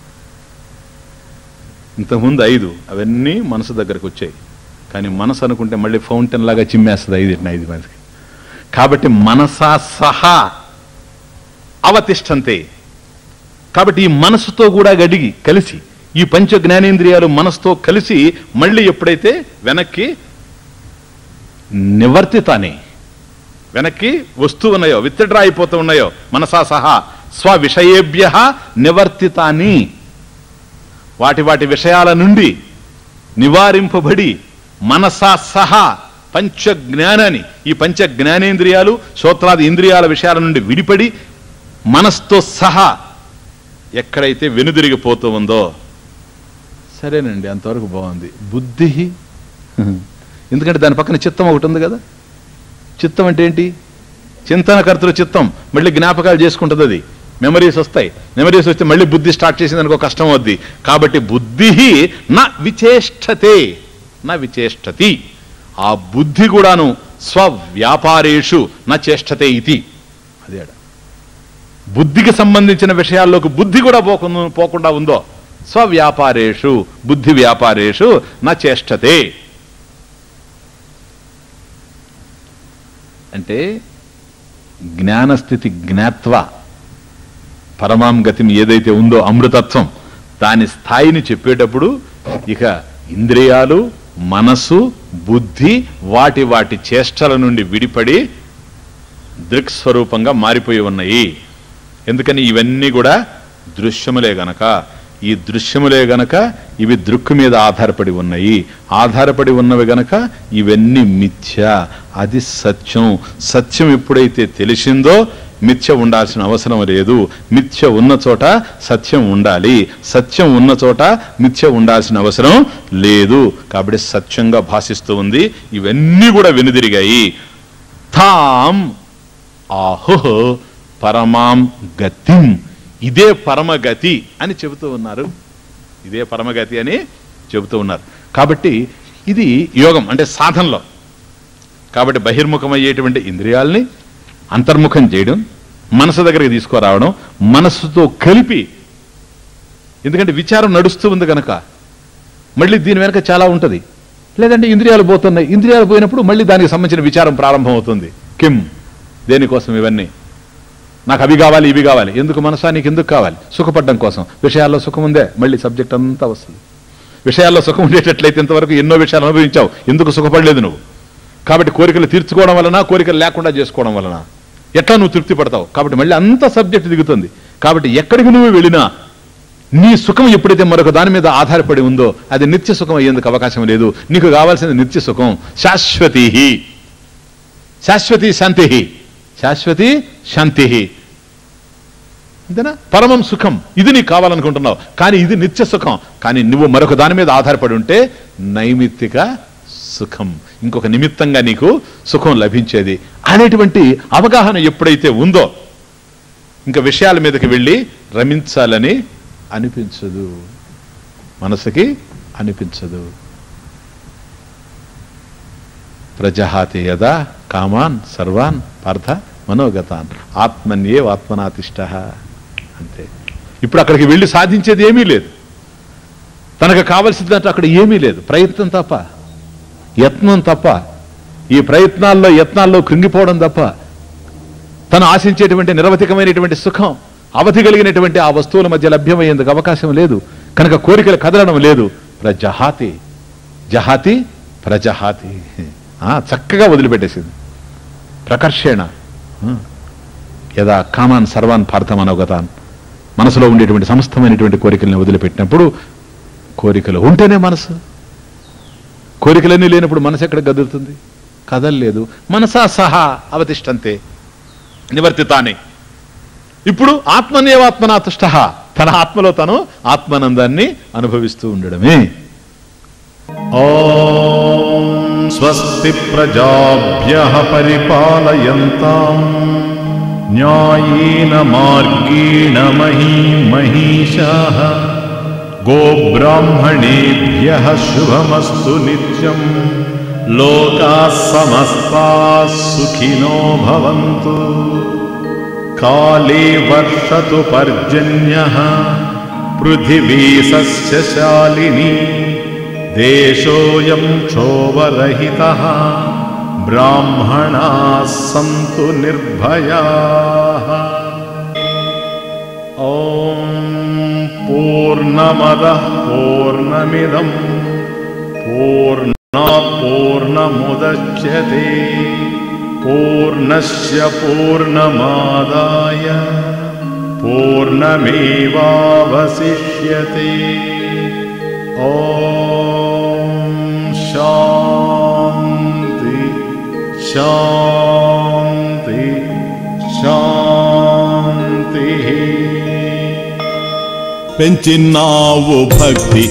ఇంతకుముందు ఐదు అవన్నీ మనసు దగ్గరకు వచ్చాయి కానీ మనసు అనుకుంటే మళ్ళీ ఫౌంటైన్ లాగా చిమ్మేస్తుంది ఐదు ఐదు మందికి కాబట్టి మనసా సహా అవతిష్టంతే కాబట్టి ఈ మనసుతో కూడా గడిగి కలిసి ఈ పంచ జ్ఞానేంద్రియాలు మనసుతో కలిసి మళ్ళీ ఎప్పుడైతే వెనక్కి నివర్తితానే వెనక్కి వస్తూ ఉన్నాయో విత్డ్రా అయిపోతూ ఉన్నాయో మనసా సహా స్వ విషయేభ్య నివర్తితాని వాటి వాటి విషయాల నుండి నివారింపబడి మనసా సహా పంచ జ్ఞానాన్ని ఈ పంచ జ్ఞానేంద్రియాలు శ్రోత్రాది ఇంద్రియాల విషయాల నుండి విడిపడి మనస్తో సహా ఎక్కడైతే వెనుదిరిగిపోతూ ఉందో సరేనండి అంతవరకు బాగుంది బుద్ధి ఎందుకంటే దాని పక్కన చిత్తం ఒకటి ఉంది కదా చిత్తం అంటే ఏంటి చింతనకర్తలు చిత్తం మళ్ళీ జ్ఞాపకాలు చేసుకుంటుంది అది మెమరీస్ వస్తాయి మెమరీస్ వస్తే మళ్ళీ బుద్ధి స్టార్ట్ చేసింది అనుకో కష్టం అవుద్ది కాబట్టి బుద్ధి నా విచేష్టతే నా విచేష్టతి ఆ బుద్ధి కూడాను స్వవ్యాపారేషు నా చేష్టతే ఇది అదే ఆడ. బుద్ధికి సంబంధించిన విషయాల్లోకి బుద్ధి కూడా పోకుండా పోకుండా ఉందో స్వవ్యాపారేషు బుద్ధి వ్యాపారేషు నా చేష్టతే అంటే జ్ఞానస్థితి జ్ఞాత్వ పరమాం గతిం ఏదైతే ఉందో అమృతత్వం దాని స్థాయిని చెప్పేటప్పుడు ఇక ఇంద్రియాలు మనసు బుద్ధి వాటి వాటి చేష్టల నుండి విడిపడి దృక్స్వరూపంగా మారిపోయి ఉన్నాయి ఎందుకని ఇవన్నీ కూడా దృశ్యములే గనక ఈ దృశ్యములే గనక ఇవి దృక్కు మీద ఆధారపడి ఉన్నాయి ఆధారపడి ఉన్నవి గనక ఇవన్నీ మిథ్య అది సత్యం సత్యం ఎప్పుడైతే తెలిసిందో మిథ్య ఉండాల్సిన అవసరం లేదు మిథ్య ఉన్న చోట సత్యం ఉండాలి సత్యం ఉన్న చోట మిథ్య ఉండాల్సిన అవసరం లేదు కాబట్టి సత్యంగా భాషిస్తూ ఉంది ఇవన్నీ కూడా వెనుదిరిగాయి తాం ఆహో పరమాం గతిం ఇదే పరమగతి అని చెబుతూ ఉన్నారు ఇదే పరమగతి అని చెబుతూ ఉన్నారు కాబట్టి ఇది యోగం అంటే సాధనలో కాబట్టి బహిర్ముఖమయ్యేటువంటి ఇంద్రియాల్ని అంతర్ముఖం చేయడం మనసు దగ్గరికి తీసుకురావడం మనస్సుతో కలిపి ఎందుకంటే విచారం నడుస్తూ ఉంది కనుక మళ్ళీ దీని వెనక చాలా ఉంటుంది లేదంటే ఇంద్రియాలు పోతున్నాయి ఇంద్రియాలు పోయినప్పుడు మళ్ళీ దానికి సంబంధించిన విచారం ప్రారంభం అవుతుంది కిమ్ దేనికోసం ఇవన్నీ నాకు అవి కావాలి ఇవి కావాలి ఎందుకు మనసా నీకు ఎందుకు కావాలి సుఖపడడం కోసం విషయాల్లో సుఖం ఉందే మళ్ళీ సబ్జెక్ట్ అంతా వస్తుంది విషయాల్లో సుఖం ఉండేటట్లయితే ఇంతవరకు ఎన్నో విషయాలు అనుభవించావు ఎందుకు సుఖపడలేదు నువ్వు కాబట్టి కోరికలు తీర్చుకోవడం వలన కోరికలు లేకుండా చేసుకోవడం వలన ఎట్లా నువ్వు తృప్తి పడతావు కాబట్టి మళ్ళీ అంత సబ్జెక్ట్ దిగుతుంది కాబట్టి ఎక్కడికి నువ్వు వెళ్ళినా నీ సుఖం ఎప్పుడైతే మరొక దాని మీద ఆధారపడి ఉందో అది నిత్య సుఖం అయ్యేందుకు అవకాశం లేదు నీకు కావాల్సింది నిత్య సుఖం శాశ్వతి శాశ్వతి శాంతి శాశ్వతి శాంతి అంతేనా పరమం సుఖం ఇది నీకు కావాలనుకుంటున్నావు కానీ ఇది నిత్య సుఖం కానీ నువ్వు మరొక దాని మీద ఆధారపడి ఉంటే నైమిత్తిక సుఖం ఇంకొక నిమిత్తంగా నీకు సుఖం లభించేది అనేటువంటి అవగాహన ఎప్పుడైతే ఉందో ఇంకా విషయాల మీదకి వెళ్ళి రమించాలని అనిపించదు మనసుకి అనిపించదు ప్రజహాతి యదా కామాన్ సర్వాన్ పార్థ మనోగతాన్ ఆత్మన్యే ఆత్మనాతిష్ట అంతే ఇప్పుడు అక్కడికి వెళ్ళి సాధించేది ఏమీ లేదు తనకు కావలసిందంటే అక్కడ ఏమీ లేదు ప్రయత్నం తప్ప యత్నం తప్ప ఈ ప్రయత్నాల్లో యత్నాల్లో కృంగిపోవడం తప్ప తను ఆశించేటువంటి నిరవధికమైనటువంటి సుఖం అవధి కలిగినటువంటి ఆ వస్తువుల మధ్య లభ్యమయ్యేందుకు అవకాశం లేదు కనుక కోరికలు కదలడం లేదు ప్రజహాతి జహాతి ప్రజహాతి ఆ, చక్కగా వదిలిపెట్టేసింది ప్రకర్షేణ ఆ. యదా కామాన్ సర్వాన్ పార్థమనోగతాన్ మనసులో ఉండేటువంటి సమస్తమైనటువంటి కోరికల్ని వదిలిపెట్టినప్పుడు కోరికలు ఉంటేనే మనసు కోరికలన్నీ లేనప్పుడు మనసు ఎక్కడ గదులుతుంది కదలలేదు మనసా సహా అవతిష్టంతే నివర్తితానే ఇప్పుడు ఆత్మనేవాత్మనాతుష్ట తన ఆత్మలో తను ఆత్మానందాన్ని అనుభవిస్తూ ఉండడమే ॐ स्वस्ति प्रजाभ्यः परिपालयन्ताम् न्यायेन मार्गेण मही महिषाः गोब्राह्मणेभ्यः शुभमस्तु नित्यम् लोकाः समस्ताः सुखिनो भवन्तु काले वर्षतु पर्जन्यः पृथिवी सस्यशालिनी देशोऽयं क्षोभरहितः ब्राह्मणाः सन्तु निर्भयाः ॐ पूर्णमदः पूर्णमिदं पूर्णात् पूर्णमुदच्यते पूर्णस्य पूर्णमादाय पूर्णमेवावशिष्यते ॐ शान्ति शान्ति शान्तिः పెంచినావు భక్తి